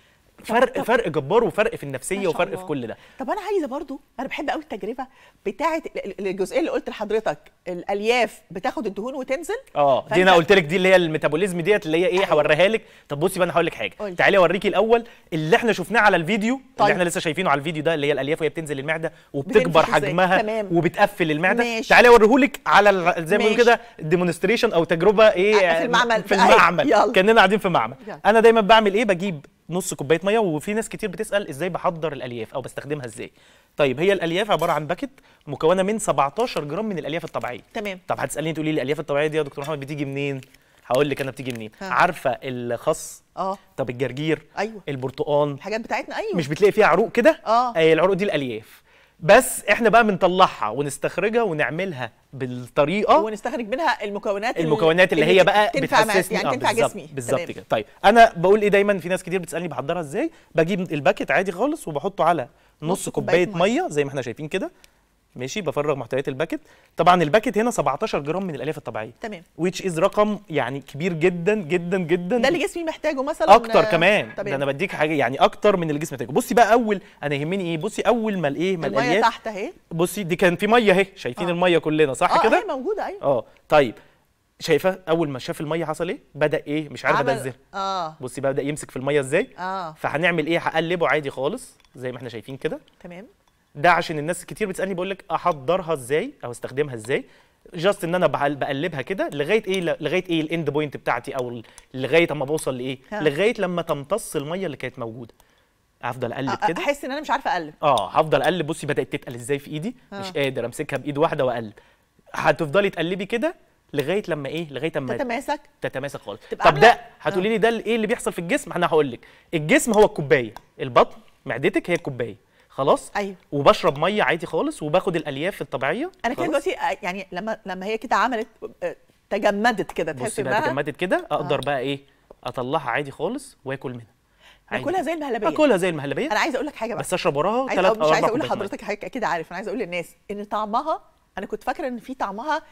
فرق فرق جبار وفرق في ما النفسيه شاء وفرق الله. في كل ده طب انا عايزه برضو انا بحب قوي التجربه بتاعه ال- ال- الجزئيه اللي قلت لحضرتك الالياف بتاخد الدهون وتنزل اه دي فأنت- انا قلت لك دي اللي هي الميتابوليزم ديت اللي هي ايه هوريها لك طب بصي بقى انا هقول لك حاجه قولي. تعالي اوريكي الاول اللي احنا شفناه على الفيديو طيب. اللي احنا لسه شايفينه على الفيديو ده اللي هي الالياف وهي بتنزل المعده وبتكبر بتنفخ إزاي؟ حجمها تمام. وبتقفل المعده ماشي. تعالي اوريهولك على ال- زي ما بيقولوا ماشي. كده ديمونستريشن او تجربه ايه في المعمل. في أهي، المعمل يلا. كاننا قاعدين في معمل يلا. انا دايما بعمل ايه بجيب نص كوبايه ميه وفي ناس كتير بتسال ازاي بحضر الالياف او بستخدمها ازاي طيب هي الالياف عباره عن باكت مكونه من 17 جرام من الالياف الطبيعيه تمام طب هتساليني تقولي لي الالياف الطبيعيه دي يا دكتور محمد بتيجي منين هقول لك انا بتيجي منين ها. عارفه الخس اه طب الجرجير ايوه البرتقال الحاجات بتاعتنا ايوه مش بتلاقي فيها عروق كده اه اي العروق دي الالياف بس احنا بقى بنطلعها ونستخرجها ونعملها بالطريقه ونستخرج منها المكونات المكونات اللي, هي بقى تنفع مع- بتحسسني يعني آه، تنفع بالظبط- جسمي بالظبط تمام. كده طيب انا بقول ايه دايما في ناس كتير بتسالني بحضرها ازاي بجيب الباكت عادي خالص وبحطه على نص, نص كوبايه كوباية ميه زي ما احنا شايفين كده ماشي بفرغ محتويات الباكت طبعا الباكت هنا 17 جرام من الالياف الطبيعيه تمام which is رقم يعني كبير جدا جدا جدا ده اللي جسمي محتاجه مثلا اكتر آه، كمان تمام. ده انا بديك حاجه يعني اكتر من اللي الجسم محتاجه بصي بقى اول انا يهمني ايه بصي اول ما الايه ما الميه الالياف تحت اهي بصي دي كان في ميه اهي شايفين آه. الميه كلنا صح اه كده اهي موجوده ايوه اه طيب شايفه اول ما شاف الميه حصل ايه بدا ايه مش عارف عمل- انزلها اه بصي بقى بدا يمسك في الميه ازاي اه فهنعمل ايه هقلبه عادي خالص زي ما احنا شايفين كده تمام ده عشان الناس كتير بتسالني بقول لك احضرها ازاي او استخدمها ازاي جاست ان انا بقل- بقلبها كده لغايه ايه لغايه ايه الاند بوينت بتاعتي او ال- لغايه اما بوصل لايه ها. لغايه لما تمتص الميه اللي كانت موجوده هفضل اقلب آه، كده احس ان انا مش عارفه اقلب اه هفضل اقلب بصي بدات تتقل ازاي في ايدي آه. مش قادر امسكها بايد واحده واقلب هتفضلي تقلبي كده لغايه لما ايه لغايه اما تتماسك تتماسك خالص تبقى طب عاملة- ده هتقولي لي ده ايه اللي بيحصل في الجسم انا هقول لك الجسم هو الكوبايه البطن معدتك هي الكوبايه خلاص ايوه وبشرب ميه عادي خالص وباخد الالياف الطبيعيه انا كده خلاص؟ دلوقتي آه، يعني لما لما هي كده عملت آه، تجمدت كده تحس بصي بقى انها اتجمدت كده اقدر آه. بقى ايه اطلعها عادي خالص واكل منها عادي ناكلها كده. زي المهلبيه اكلها زي المهلبيه انا عايزه اقول لك حاجه بقى بس اشرب وراها عايزه ثلاث أقول- مش عايزه اقول لحضرتك حاجه اكيد عارف انا عايزه اقول للناس ان طعمها انا كنت فاكره ان في طعمها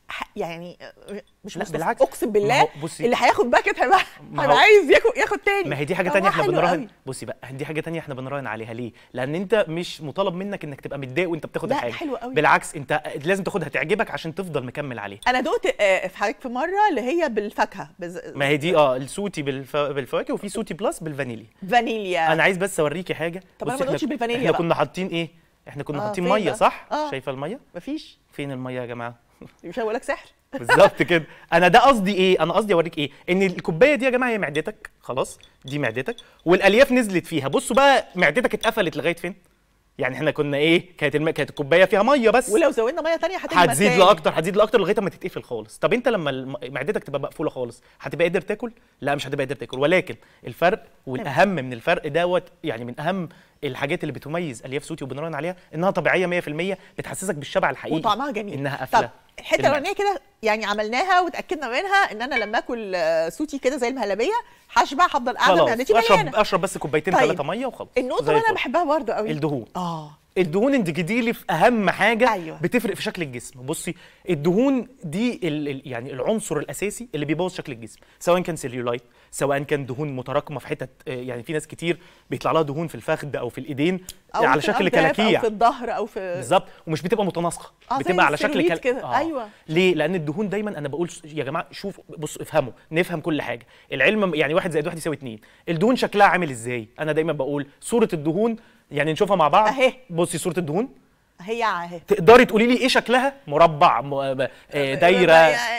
ح- يعني مش لا، مستص- بالعكس. اقسم ما بالله هو بصي- اللي هياخد باكت هيبقى ما هيبقى هو- عايز ياخد ياخد تاني ما هي دي حاجه طب تانية ما احنا حلو بنراهن قوي. بصي بقى دي حاجه تانية احنا بنراهن عليها ليه لان انت مش مطالب منك انك تبقى متضايق وانت بتاخد لا، الحاجه حلو قوي. بالعكس انت لازم تاخدها تعجبك عشان تفضل مكمل عليها انا دقت آه، في حضرتك في مره اللي هي بالفاكهه بز... ما هي دي اه السوتي بالف... بالفواكه وفي سوتي بلس بالفانيليا فانيليا انا عايز بس اوريكي حاجه طب أنا بصي ما دقتش احنا بالفانيليا احنا بقى. كنا حاطين ايه احنا كنا آه، حاطين فين ميه بقى؟ صح آه. شايفه الميه مفيش فين الميه يا جماعه مش هقول لك سحر بالظبط كده انا ده قصدي ايه انا قصدي اوريك ايه ان الكوبايه دي يا جماعه هي معدتك خلاص دي معدتك والالياف نزلت فيها بصوا بقى معدتك اتقفلت لغايه فين يعني احنا كنا ايه كانت الم... كانت الكوبايه فيها ميه بس ولو زودنا ميه تانية هتجمد هتزيد تاني. لاكتر هتزيد لاكتر لغايه ما تتقفل خالص طب انت لما الم- معدتك تبقى مقفوله خالص هتبقى قادر تاكل لا مش هتبقى قادر تاكل ولكن الفرق والاهم من الفرق دوت يعني من اهم الحاجات اللي بتميز الياف سوتي وبنراهن عليها انها طبيعيه 100% بتحسسك بالشبع الحقيقي وطعمها جميل انها قافله طب الحته المعدة. الاولانيه كده يعني عملناها وتاكدنا منها ان انا لما اكل آه، سوتي كده زي المهلبيه هشبع هفضل قاعده معدتي خلاص اشرب مليانه اشرب بس كوبايتين طيب. ثلاثه ميه وخلاص النقطه زي اللي انا الفل. بحبها برضه قوي الدهون اه الدهون انت جدي لي في اهم حاجه أيوة. بتفرق في شكل الجسم بصي الدهون دي ال ال يعني العنصر الاساسي اللي بيبوظ شكل الجسم سواء كان سيليولايت سواء كان دهون متراكمه في حتت آه، يعني في ناس كتير بيطلع لها دهون في الفخذ او في الايدين أو على في شكل الأرداف كلاكيع او في الظهر او في بالظبط ومش بتبقى متناسقه آه، زي بتبقى على شكل السيلوليت كلا- كده، أيوة. ليه لان الدهون دايما انا بقول يا جماعه شوفوا بصوا افهموا نفهم كل حاجه العلم يعني واحد زائد واحد يساوي اتنين الدهون شكلها عامل ازاي انا دايما بقول صوره الدهون يعني نشوفها مع بعض أهي. بصي صوره الدهون هي اهي تقدري تقولي لي ايه شكلها مربع م... آه، دايره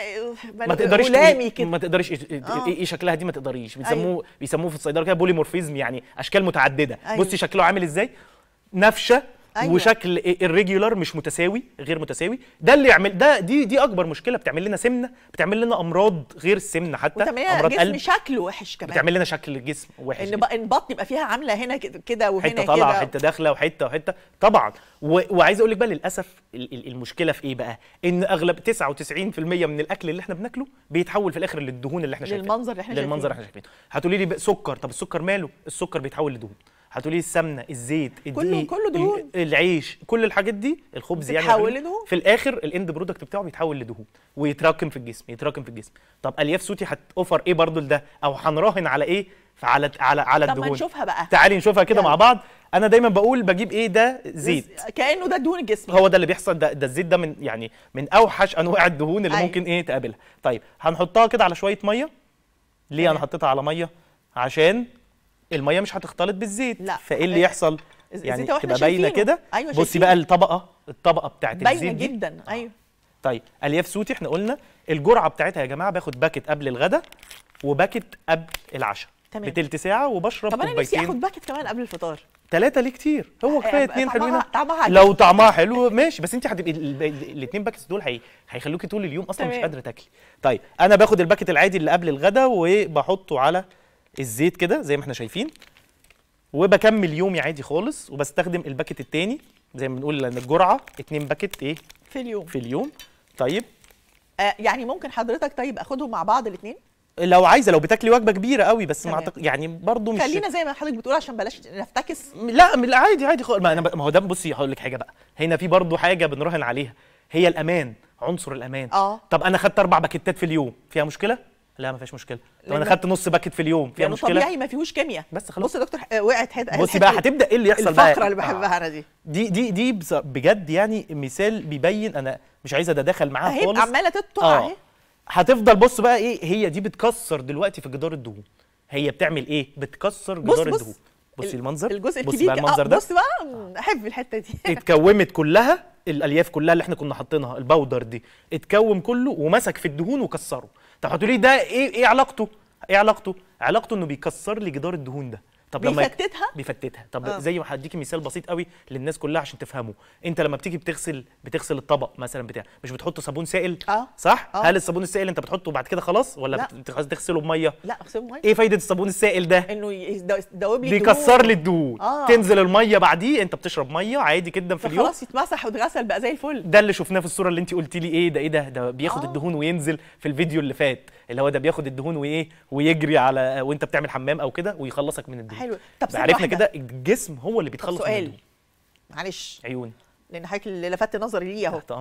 ما تقدريش غلامي تقولي كده ما تقدريش ايه آه. إيه شكلها دي ما تقدريش بيسموه بيسموه في الصيدله كده بوليمورفيزم يعني اشكال متعدده أيوة. بصي شكله عامل ازاي نفشه أيوة. وشكل الريجولار مش متساوي غير متساوي ده اللي يعمل ده دي دي اكبر مشكله بتعمل لنا سمنه بتعمل لنا امراض غير السمنه حتى وتعمل لنا امراض جسم قلب شكله وحش كمان بتعمل لنا شكل الجسم وحش ان جداً. بقى ان بطن يبقى فيها عامله هنا كده- كده وهنا حته طالعه كده حته داخله وحته وحته طبعا و... وعايز اقول لك بقى للاسف ال- ال- المشكله في ايه بقى ان اغلب 99% من الاكل اللي احنا بناكله بيتحول في الاخر للدهون اللي احنا شايفينها للمنظر اللي احنا للمنظر اللي شايفينه. احنا شايفينه هتقولي لي بقى سكر طب السكر ماله السكر بيتحول لدهون هتقولي لي السمنه الزيت الدقيق كله دهون. ال- العيش كل الحاجات دي الخبز يعني بتتحول عموماً، لدهون. في الاخر الاند برودكت بتاعه بيتحول لدهون ويتراكم في الجسم يتراكم في الجسم طب الياف سوتي هتوفر ايه برضو لده او هنراهن على ايه على على على طب الدهون ما نشوفها بقى تعالي نشوفها كده يلا. مع بعض انا دايما بقول بجيب ايه ده زيت كانه ده دهون الجسم هو ده اللي بيحصل ده, ده الزيت ده من يعني من اوحش انواع الدهون اللي أيوة. ممكن ايه تقابلها طيب هنحطها كده على شويه ميه ليه انا تمام. حطيتها على ميه عشان الميه مش هتختلط بالزيت لا. فايه اللي يحصل الزيت يعني هو إحنا تبقى باينه شايفينه. كده أيوة بصي شايفينه. بقى الطبقه الطبقه بتاعت باينه الزيت دي جدا ايوه طيب الياف سوتي احنا قلنا الجرعه بتاعتها يا جماعه باخد باكت قبل الغداء وباكت قبل العشاء تمام. بتلت ساعه وبشرب طب انا نفسي كوبايتين اخد باكت كمان قبل الفطار ثلاثة ليه كتير هو كفايه آه، اتنين طعمها- حلوين طعمها لو طعمها حلو ماشي بس انت هتبقي الاثنين باكتس دول هي هيخلوكي طول اليوم اصلا مش تمام. قادره تاكلي طيب انا باخد الباكت العادي اللي قبل الغداء وبحطه على الزيت كده زي ما احنا شايفين وبكمل يومي عادي خالص وبستخدم الباكت التاني زي ما بنقول لان الجرعه اتنين باكت ايه في اليوم في اليوم طيب آه يعني ممكن حضرتك طيب اخدهم مع بعض الاثنين لو عايزه لو بتاكلي وجبه كبيره قوي بس تمام. ما أعتقد- يعني برضو مش خلينا زي ما حضرتك بتقول عشان بلاش نفتكس لا لا عادي عادي خالص ما انا ب- ما هو ده بصي هقول لك حاجه بقى هنا في برضو حاجه بنراهن عليها هي الامان عنصر الامان اه طب انا خدت اربع باكيتات في اليوم فيها مشكله لا ما فيهاش مشكله طب انا لأن- خدت نص باكيت في اليوم فيها لانه مشكله طبيعي ما فيهوش كيمياء بس خلاص بص يا دكتور آه، وقعت حته بصي بقى هتبدا ايه اللي يحصل بقى الفقره اللي آه. بحبها انا دي دي دي دي بص- بجد يعني مثال بيبين انا مش عايزه اتداخل معاها اهي خالص عماله تقطع اه اهي هتفضل بص بقى ايه هي دي بتكسر دلوقتي في جدار الدهون هي بتعمل ايه بتكسر بص جدار بص الدهون بصي ال- المنظر الجزء بصي الكبير بقى ك- المنظر آه، ده بص بقى مم، احب الحته دي اتكومت كلها الالياف كلها اللي احنا كنا حاطينها البودر دي اتكون كله ومسك في الدهون وكسره طب هتقولي ده ايه ايه علاقته ايه علاقته علاقته انه بيكسر لي جدار الدهون ده طب لما بيفتتها بيفتتها طب آه. زي ما هديكي مثال بسيط قوي للناس كلها عشان تفهموا انت لما بتيجي بتغسل بتغسل الطبق مثلا بتاع مش بتحط صابون سائل اه صح آه. هل الصابون السائل انت بتحطه بعد كده خلاص ولا لا. بت- بتغسله بميه لا اغسله ميه ايه فايده الصابون السائل ده انه يدوب لي بيكسر لي الدهون آه. تنزل الميه بعديه انت بتشرب ميه عادي جدا في اليوم خلاص يتمسح ويتغسل بقى زي الفل ده اللي شفناه في الصوره اللي انت قلتي لي ايه ده ايه ده ده بياخد آه. الدهون وينزل في الفيديو اللي فات اللي هو ده بياخد الدهون وايه ويجري على وانت بتعمل حمام او كده ويخلصك من الدهون حلو طب ثانية عرفنا واحدة. كده الجسم هو اللي طب بيتخلص من سؤال الدهون معلش عيوني لان حضرتك اللي لفت نظري ليه اهو تحت امر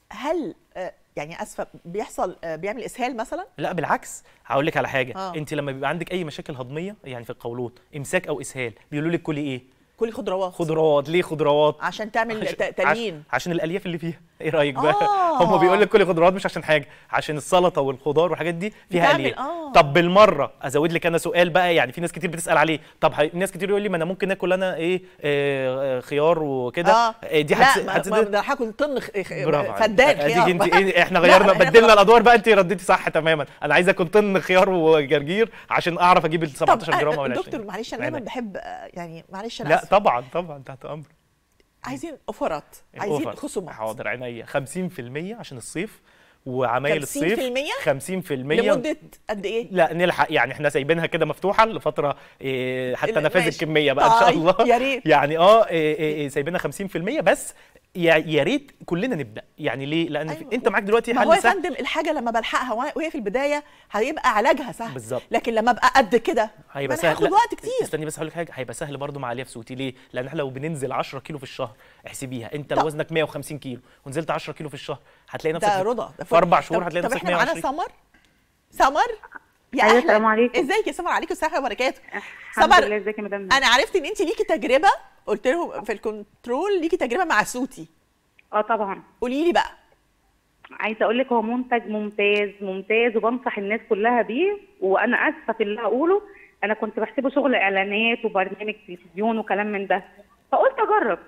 هل آه، يعني اسفه بيحصل آه، بيعمل اسهال مثلا لا بالعكس هقول لك على حاجه آه. آه. انت لما بيبقى عندك اي مشاكل هضميه يعني في القولون امساك او اسهال بيقولوا لك كلي ايه كلي خضروات خضروات ليه خضروات عشان تعمل عشان- ت- تليين عش- عشان الالياف اللي فيها ايه رايك بقى آه. هم بيقول لك كلي خضروات مش عشان حاجه عشان السلطه والخضار والحاجات دي فيها بتعمل- الياف آه. طب بالمره ازود لك انا سؤال بقى يعني في ناس كتير بتسال عليه طب ه- ناس كتير يقول لي ما انا ممكن اكل انا ايه آه آه، خيار وكده اه آه دي لا هتس- ما- هتس- ما ده هاكل طن خ- خ- برافو عليك. فدان اديك خيار انت ايه احنا لا، غيرنا إحنا بدلنا خلاص. الادوار بقى انت رديتي صح تماما انا عايز اكل طن خيار وجرجير عشان اعرف اجيب ال 17 طب جرام آه، ولا دكتور معلش انا دايما عينيا. بحب آه، يعني معلش انا لا آسفة. طبعا طبعا تحت امر عايزين اوفرات عايزين الأوفر. خصومات حاضر عينيا 50% عشان الصيف وعمايل 50% الصيف 50% لمده قد ايه لا نلحق يعني احنا سايبينها كده مفتوحه لفتره إيه حتى ال- نفاذ ماشي. الكميه بقى ان شاء طيب، الله يا ريت. يعني اه إيه إيه إيه سايبينها 50% بس يا يا ريت كلنا نبدا يعني ليه لان أيوة. أيوة. انت معاك دلوقتي ما هو حل يا سهل فندم الحاجه لما بلحقها وأنا- وهي في البدايه هيبقى علاجها سهل بالظبط. لكن لما ابقى قد كده هيبقى ما سهل أنا هاخد لا، وقت كتير استني بس هقول لك حاجه هيبقى سهل برضو مع الياف صوتي ليه لان احنا لو بننزل 10 كيلو في الشهر احسبيها انت طب. لو وزنك 150 كيلو ونزلت 10 كيلو في الشهر هتلاقي نفسك ده في- رضا ده في اربع طب- شهور هتلاقي طب نفسك احنا معانا 120 سمر سمر يا أيوة، أهلاً. السلام عليكم. ازيك يا سمر عليكم السلام وبركاته الحمد سمر لله ازيك يا مدام انا عرفت ان انت ليكي تجربه قلت لهم في الكنترول ليكي تجربه مع سوتي اه طبعا قولي لي بقى عايزه اقول لك هو منتج ممتاز ممتاز وبنصح الناس كلها بيه وانا اسفه في اللي هقوله انا كنت بحسبه شغل اعلانات وبرنامج تلفزيون وكلام من ده فقلت اجرب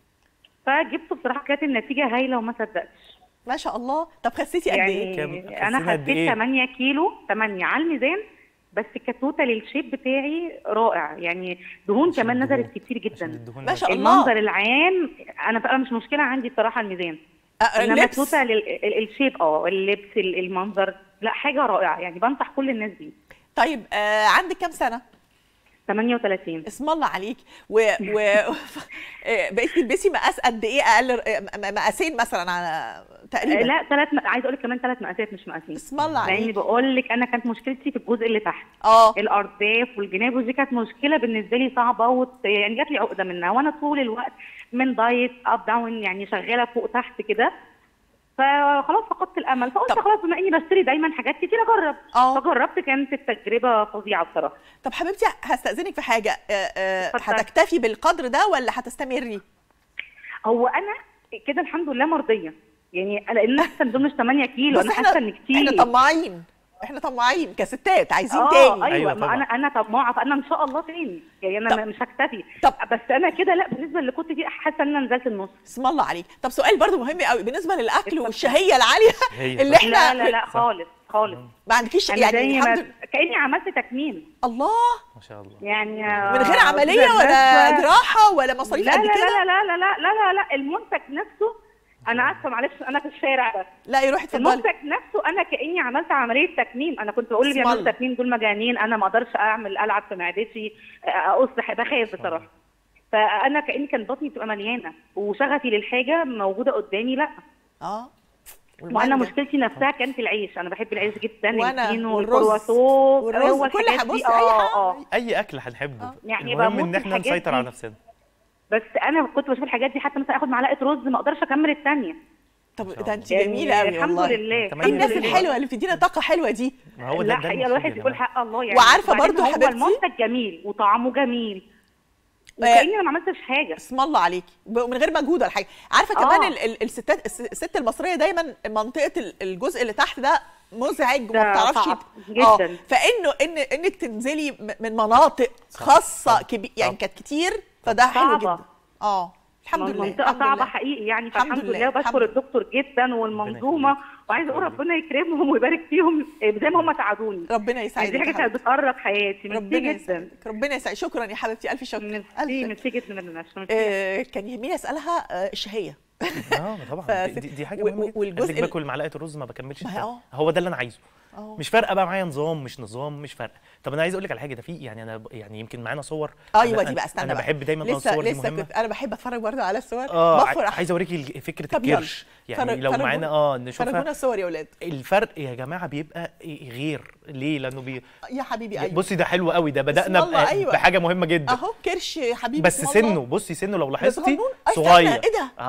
فجبته بصراحه كانت النتيجه هايله وما صدقتش ما شاء الله طب خسيتي قد ايه كام- يعني انا خسينا قد خسيت إيه؟ 8 كيلو 8 على الميزان بس كتوتال الشيب بتاعي رائع يعني دهون عشان كمان الدهون. نزلت كتير جدا الدهون ما شاء الله المنظر العام انا بقى مش مشكله عندي بصراحه الميزان آه، انما اللبس توتال ال- ال- الشيب اه اللبس ال- المنظر لا حاجه رائعه يعني بنصح كل الناس دي طيب آه عندك كام سنه 38 اسم الله عليك و, و... آه، بقيتي تلبسي مقاس قد ايه اقل آه، م- مقاسين مثلا على تقريبا آه، لا ثلاث م... عايزه اقول لك كمان ثلاث مقاسات مش مقاسين اسم الله لاني عليك بقول لك انا كانت مشكلتي في الجزء اللي تحت اه الارداف والجناب ودي كانت مشكله بالنسبه لي صعبه وت... يعني جات لي عقده منها وانا طول الوقت من دايت اب داون يعني شغاله فوق تحت كده فخلاص فقدت الامل فقلت طب. خلاص بما اني بشتري دايما حاجات كتير اجرب اه فجربت كانت التجربه فظيعه بصراحه طب حبيبتي هستأذنك في حاجة آه، آه، اتفضل. هتكتفي بالقدر ده ولا هتستمري؟ هو انا كده الحمد لله مرضيه يعني انا لان حاسه ان دول مش 8 كيلو بس انا احنا حاسه ان كتير احنا طماعين احنا طماعين كستات عايزين اه تاني ايوه, أيوة أيوة ما طبعا. انا انا طماعه فانا ان شاء الله تاني يعني انا طب. مش هكتفي طب. بس انا كده لا بالنسبه اللي كنت فيه حاسه ان انا نزلت النص اسم الله عليك طب سؤال برضو مهم قوي بالنسبة للأكل اتفضل. والشهية العالية هي اللي احنا لا لا لا خالص خالص ما عندكيش انا يعني زي الحمد ما لله كاني عملت تكميم الله ما شاء الله يعني من غير عملية ولا جراحة ولا لا مصاريف لا قد لا كده لا لا لا لا لا لا المنتج نفسه انا اسفه معلش انا في الشارع بس لا يروح اتفضلي المنتج نفسه انا كاني عملت عمليه تكميم انا كنت بقول اللي اسم بيعملوا الله. تكميم دول مجانين انا ما اقدرش اعمل العب في معدتي اقص بخاف بصراحه فانا كاني كان بطني بتبقى مليانه وشغفي للحاجه موجوده قدامي لا اه وانا والمانجا. مشكلتي نفسها كانت العيش انا بحب العيش جدا وأنا الفينو والرز. والكرواسون والرز، هو كل الحاجات حاجة، دي بصي، أي اه حاجة. اه اي اكل هنحبه آه. يعني المهم بموت ان في احنا الحاجات نسيطر دي. على نفسنا بس انا كنت بشوف الحاجات دي حتى مثلا اخد معلقه رز ما اقدرش اكمل الثانيه طب شاء ده انت يعني جميلة قوي الحمد والله لله ايه ايه الحمد الناس لله. الحلوة اللي بتدينا طاقة حلوة دي ما هو ده لا ده حقيقة المفروض الواحد يا يقول جماعة. حق الله يعني وعارفة وبعدين برضو هو حبيبتي- المنتج جميل وطعمه جميل وكأني انا ما عملتش حاجة اسم الله عليكي ومن غير مجهود ولا حاجه عارفه كمان آه. ال- ال- الستات الس- الست المصريه دايما منطقه ال- الجزء اللي تحت ده مزعج ده وما بتعرفش صعب آه، جداً. فانه ان انك تنزلي م- من مناطق خاصه كبي... يعني كانت كتير فده حلو صعبة. جدا اه الحمد لله منطقة الحمد صعبة لله. حقيقي يعني الحمد فالحمد لله، لله الحمد وبشكر لله. الدكتور جدا والمنظومة وعايزة اقول ربنا يكرمهم ويبارك فيهم زي ما هم ساعدوني ربنا يعني يسعدك دي حاجة يا كانت حبيبتي. بتقرب حياتي ميرسي ربنا جدا يسعدك ربنا يسعدك شكرا يا حبيبتي الف شكر ميرسي ألف شكر. ميرسي جدا من النشر آه كان يهمني اسالها آه الشهيه اه طبعا فست- دي, دي حاجه و- مهمه و- جدا والجزء والجزء ال- باكل معلقه الرز ما بكملش ما هي التاني. آه. هو ده اللي انا عايزه اه مش فارقه بقى معايا نظام مش نظام مش فارقه طب انا عايز اقول لك على حاجه ده في يعني انا ب- يعني يمكن معانا صور ايوه أنا- دي بقى استنى انا بقى. بحب دايما آه لسه الصور دي لسه مهمه كنت انا بحب اتفرج برضه على الصور اه بفرح عايز اوريكي ال- فكره طب يلا. الكرش يعني فرج- لو فرجونا- معانا اه نشوفها فرجونا الصور يا اولاد الفرق يا جماعه بيبقى غير ليه لانه بي... يا حبيبي ايوه بصي ده حلو قوي ده بدانا الله، ب- أيوة. بحاجه مهمه جدا اهو كرش يا حبيبي بس اسم الله. سنه بصي سنه لو لاحظتي صغنون. أي استنى، صغير إيه ده؟ اه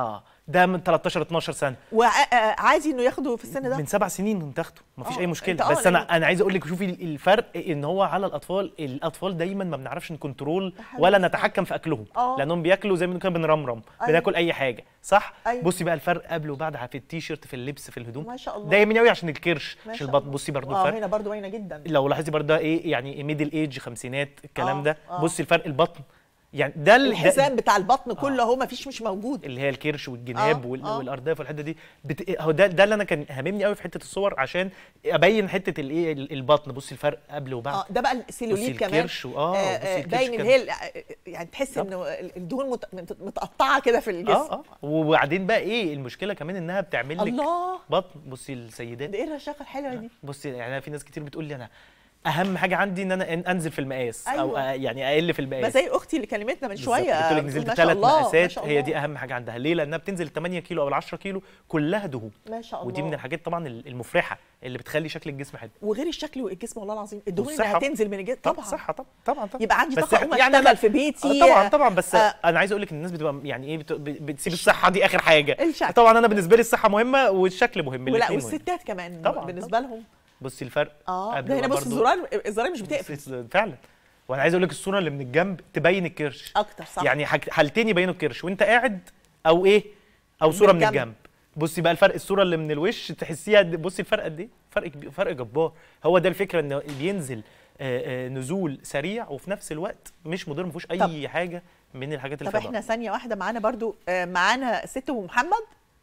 ده من 13 12 سنه وعادي انه ياخده في السن ده من سبع سنين تاخده مفيش آه، اي أنت مشكله آه، بس انا لأن- انا عايز اقول لك شوفي الفرق ان هو على الاطفال الاطفال دايما ما بنعرفش نكنترول حبيبي ولا صح. نتحكم في اكلهم آه. لانهم بياكلوا زي ما كنا بنرمرم أيوة. بناكل اي حاجه صح أيوة. بصي بقى الفرق قبل وبعد في التيشيرت في اللبس في الهدوم ما شاء الله. ده يهمني قوي عشان الكرش ما عشان شاء البطن الله. بصي برضو اه الفرق هنا برضو باينه جدا لو لاحظتي برضو ده ايه يعني ميدل ايج خمسينات الكلام آه، ده آه. بصي الفرق البطن يعني ده ال- ده- الحزام بتاع البطن كله اهو ما فيش مش موجود اللي هي الكرش والجناب آه، وال- آه. والارداف والحته دي بت... هو ده ده اللي انا كان هاممني قوي في حته الصور عشان ابين حته الايه ال- البطن بصي الفرق قبل وبعد اه ده بقى السيلوليت بصي كمان الكرش و- آه، آه، بصي آه، الكرش باين اللي كمان. هي ال- يعني تحس انه الدهون مت- مت- متقطعه كده في الجسم اه اه وبعدين بقى ايه المشكله كمان انها بتعمل لك الله بطن بصي السيدات ده ايه الرشاقه الحلوه دي بصي يعني أنا في ناس كتير بتقول لي انا اهم حاجه عندي ان انا أن- انزل في المقاس او أيوة. آه، يعني اقل في المقاس ما زي اختي اللي كلمتنا من شويه قلت لك بتقول نزلت ما شاء ثلاث الله، ما مقاسات شاء هي الله. دي اهم حاجه عندها ليه لانها بتنزل 8 كيلو او 10 كيلو كلها دهون ما شاء الله ودي من الحاجات طبعا المفرحه اللي بتخلي شكل الجسم حلو وغير الشكل والجسم والله العظيم الدهون اللي والصحة. هتنزل من الجسم طبعا صحه طبعا طبعا طبعا يبقى عندي بس طاقه اقوم يعني اشتغل أنا- في بيتي آه طبعا طبعا بس آه، آه انا عايز اقول لك الناس بتبقى يعني ايه بت- ب- بتسيب الصحه دي اخر حاجه الشكل. طبعا انا بالنسبه لي الصحه مهمه والشكل مهم ولا الاتنين مهم. والستات كمان طبعاً، بالنسبه لهم بصي الفرق اه قبل ده هنا بص وبرضه- الزرار الزرار مش بتقفل بصي فعلا وانا عايز اقول لك الصوره اللي من الجنب تبين الكرش اكتر صح يعني حاج- حالتين يبينوا الكرش وانت قاعد او ايه او صوره من الجنب. الجنب بصي بقى الفرق الصوره اللي من الوش تحسيها قد- بصي الفرق قد ايه فرق كبير- فرق جبار هو ده الفكره ان بينزل آه، آه، نزول سريع وفي نفس الوقت مش مضر ما فيهوش اي حاجه من الحاجات اللي طب فيها احنا ثانيه واحده معانا برضو آه، معانا ست ام محمد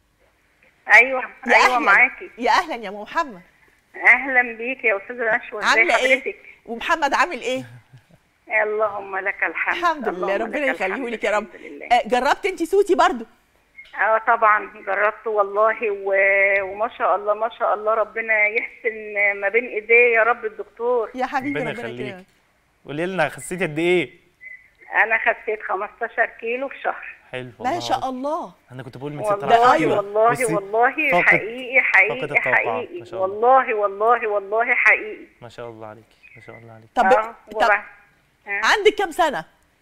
ايوه يا ايوه أهلاً. معاكي يا اهلا يا ام محمد اهلا بيك يا استاذه نشوى ازي عامله ايه حضرتك ومحمد عامل ايه اللهم لك الحمد الحمد لله اللهم ربنا لك يخليه الحمد، لك يا رب الحمد لله. آه، جربت انت صوتي برضو اه طبعا جربت والله و... وما شاء الله ما شاء الله ربنا يحسن ما بين ايديه يا رب الدكتور يا حبيبي ربنا ربنا يخليك يكرمك قولي لنا خسيتي قد ايه انا خسيت 15 كيلو في شهر حلو ما والله شاء الله انا كنت بقول من 6 ل 10 والله كيلو والله بصي، والله فاقد- حقيقي فاقد حقيقي التوقعات، حقيقي ما شاء الله. والله والله والله حقيقي ما شاء الله عليك ما شاء الله عليك طب اه طب وبعد- آه. عندك كام سنه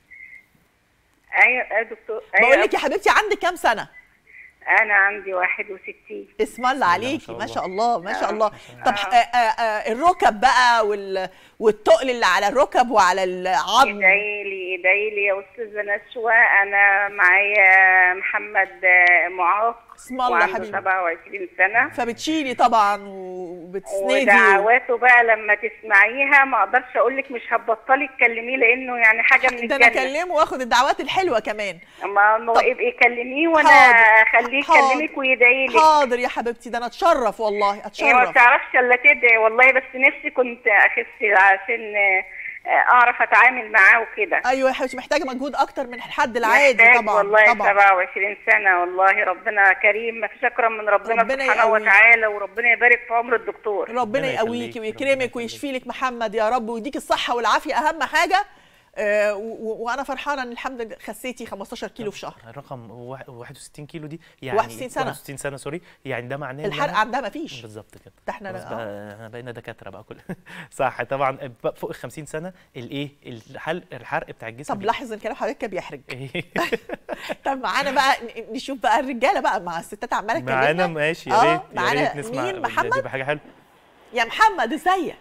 ايوه يا دكتور بقول لك يا حبيبتي عندك كام سنه انا عندي 61 اسم الله عليكي شاء ما الله. شاء الله ما شاء آه، الله ما شاء الله. طب آه، آه، آه، الركب بقى وال... والتقل اللي على الركب وعلى العظم ادعيلي ادعيلي يا استاذه نشوى انا معايا محمد آه، معاق اسم الله وعنده حبيبي 27 سنه فبتشيلي طبعا وبتسندي ودعواته بقى لما تسمعيها ما اقدرش اقول لك مش هتبطلي تكلميه لانه يعني حاجه من ده انا الجنه اكلمه واخد الدعوات الحلوه كمان ما ما طب- ابقي كلميه وانا حاضر، اخليه حاضر. يكلمك ويدعي لك حاضر يا حبيبتي ده انا اتشرف والله هي ما اتشرف بتعرفش الا تدعي والله بس نفسي كنت اخس عشان آه، اعرف اتعامل معاه وكده ايوه يا حبيبتي محتاجه مجهود اكتر من الحد العادي محتاج طبعا والله طبعا 27 سنة والله ربنا كريم ما فيش أكرم من ربنا, ربنا سبحانه يقويك. وتعالى وربنا يبارك في عمر الدكتور ربنا ربنا يقويكي يخليك، ويكرمك ويشفي لك محمد يا رب ويديك الصحه والعافيه اهم حاجه آه، و- و- وانا فرحانه ان الحمد لله خسيتي 15 كيلو في شهر الرقم واحد- 61 كيلو دي يعني 61 سنة. 61 سنه سوري يعني ده معناه إن الحرق أنا- عندها مفيش بالظبط كده ده احنا خلاص آه. بقى احنا بقينا دكاتره بقى كل صح طبعا بقى فوق ال 50 سنه الايه الحرق الحرق بتاع الجسم طب لاحظ ان كلام حضرتك كان بيحرج إيه؟ طب معانا بقى ن- نشوف بقى الرجاله بقى مع الستات عماله تكلمنا معانا ماشي يا آه، ريت يا معانا ريت نسمع مين دي محمد بقى حاجه حلوه يا محمد ازيك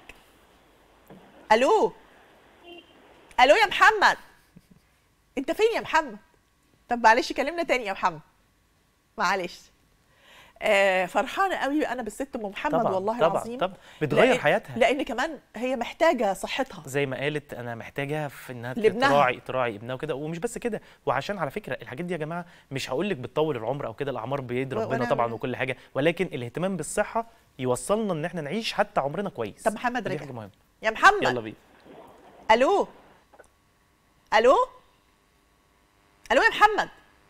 الو الو يا محمد انت فين يا محمد طب معلش كلمنا تاني يا محمد معلش آه فرحانه قوي انا بالست ام محمد طبعا والله طبعا العظيم طبعا بتغير لأن- حياتها لان كمان هي محتاجه صحتها زي ما قالت انا محتاجه في انها لابنها. تراعي تراعي ابنها وكده ومش بس كده وعشان على فكره الحاجات دي يا جماعه مش هقول لك بتطول العمر او كده الاعمار بيد و- ربنا وأنا- طبعا وكل حاجه ولكن الاهتمام بالصحه يوصلنا ان احنا نعيش حتى عمرنا كويس طب محمد دي رجع. حاجه مهمه يا محمد يلا بينا الو الو الو يا محمد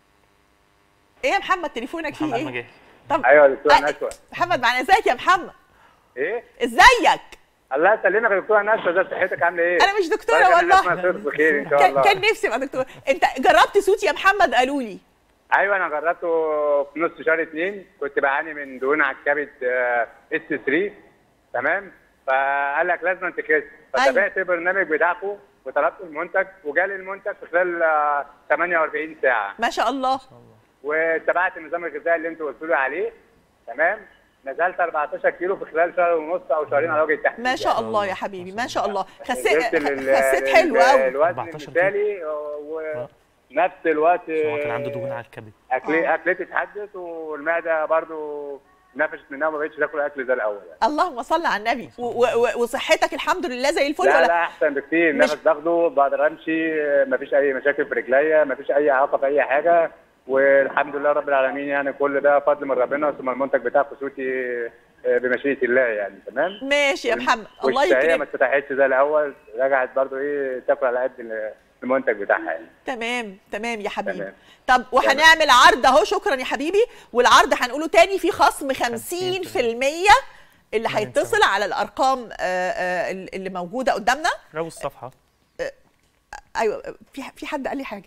ايه يا محمد تليفونك فيه محمد ايه ما جاش طب ايوه يا دكتوره آه، نشوى محمد معانا ازيك يا محمد ايه ازيك الله يسلمك يا دكتوره نشوى ده صحتك عامله ايه انا مش دكتوره طيب، أنا والله اسمع صوتك بخير ان شاء كان الله كان نفسي ابقى دكتوره انت جربت صوتي يا محمد قالوا لي ايوه انا جربته في نص شهر اتنين كنت بعاني من دهون على الكبد اس 3 تمام فقال لك لازم تخس فتابعت البرنامج بتاعكم وطلبت المنتج وجالي المنتج في خلال آه، 48 ساعه ما شاء الله واتبعت النظام الغذائي اللي انتوا قلتوا لي عليه تمام نزلت 14 كيلو في خلال شهر ونص او شهرين على وجه التحديد ما شاء الله يا حبيبي ما شاء الله خسيت نزلت لل- خسيت لل- حلو قوي الوزن المثالي ونفس الوقت هو كان عنده دهون على الكبد اكلي اكلتي اتحدث والمعده برضو نفشت منها وما بقتش تاكل اكل زي الاول يعني. اللهم صل على النبي و- و- وصحتك الحمد لله زي الفل لا ولا لا احسن بكتير مش- نفس باخده بقدر امشي مفيش اي مشاكل في رجليا مفيش اي اعاقه في اي حاجه والحمد لله رب العالمين يعني كل ده فضل من ربنا ثم المنتج بتاع كسوتي بمشيئه الله يعني تمام ماشي يا محمد الله والشهيه ما يكرمك اتفتحتش زي الاول رجعت برضو ايه تاكل على قد المنتج بتاعها يعني تمام تمام يا حبيبي تمام. طب وهنعمل عرض اهو شكرا يا حبيبي والعرض هنقوله تاني في خصم 50% اللي هيتصل على الارقام آه، آه، اللي موجوده قدامنا رو الصفحه ايوه في في حد قال لي حاجه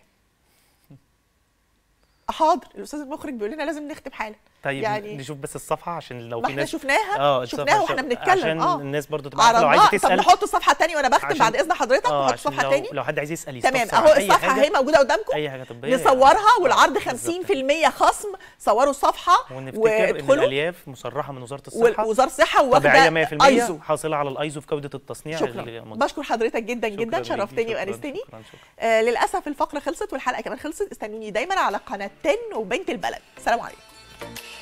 حاضر الاستاذ المخرج بيقول لنا لازم نختم حالا طيب يعني يعني نشوف بس الصفحه عشان لو ما في احنا ناس شفناها اه شفناها الصفحة واحنا عشان- بنتكلم عشان اه الناس برضو تبقى عارفة لو عرضناها. عايزه طب تسال نحط الصفحه الثانيه وانا بختم عشان- بعد اذن حضرتك اه نحط عشان الصفحه لو, الثانيه لو حد عايز يسال تمام يستفسر اهو عن أي الصفحه حاجة، اهي موجوده قدامكم اي حاجه طبيه نصورها والعرض 50% خصم صوروا الصفحه ونفتكر ان وادخلوا الالياف مصرحه من وزاره الصحه وزاره الصحه واخده طبيعيه 100% ايزو حاصله على الايزو في جوده التصنيع شكرا المنتج. بشكر حضرتك جدا جدا شكراً شرفتني ليكي، شكراً، وانستني شكراً، شكراً. آه للاسف الفقره خلصت والحلقه كمان خلصت استنوني دايما على قناه 10 وبنت البلد سلام عليكم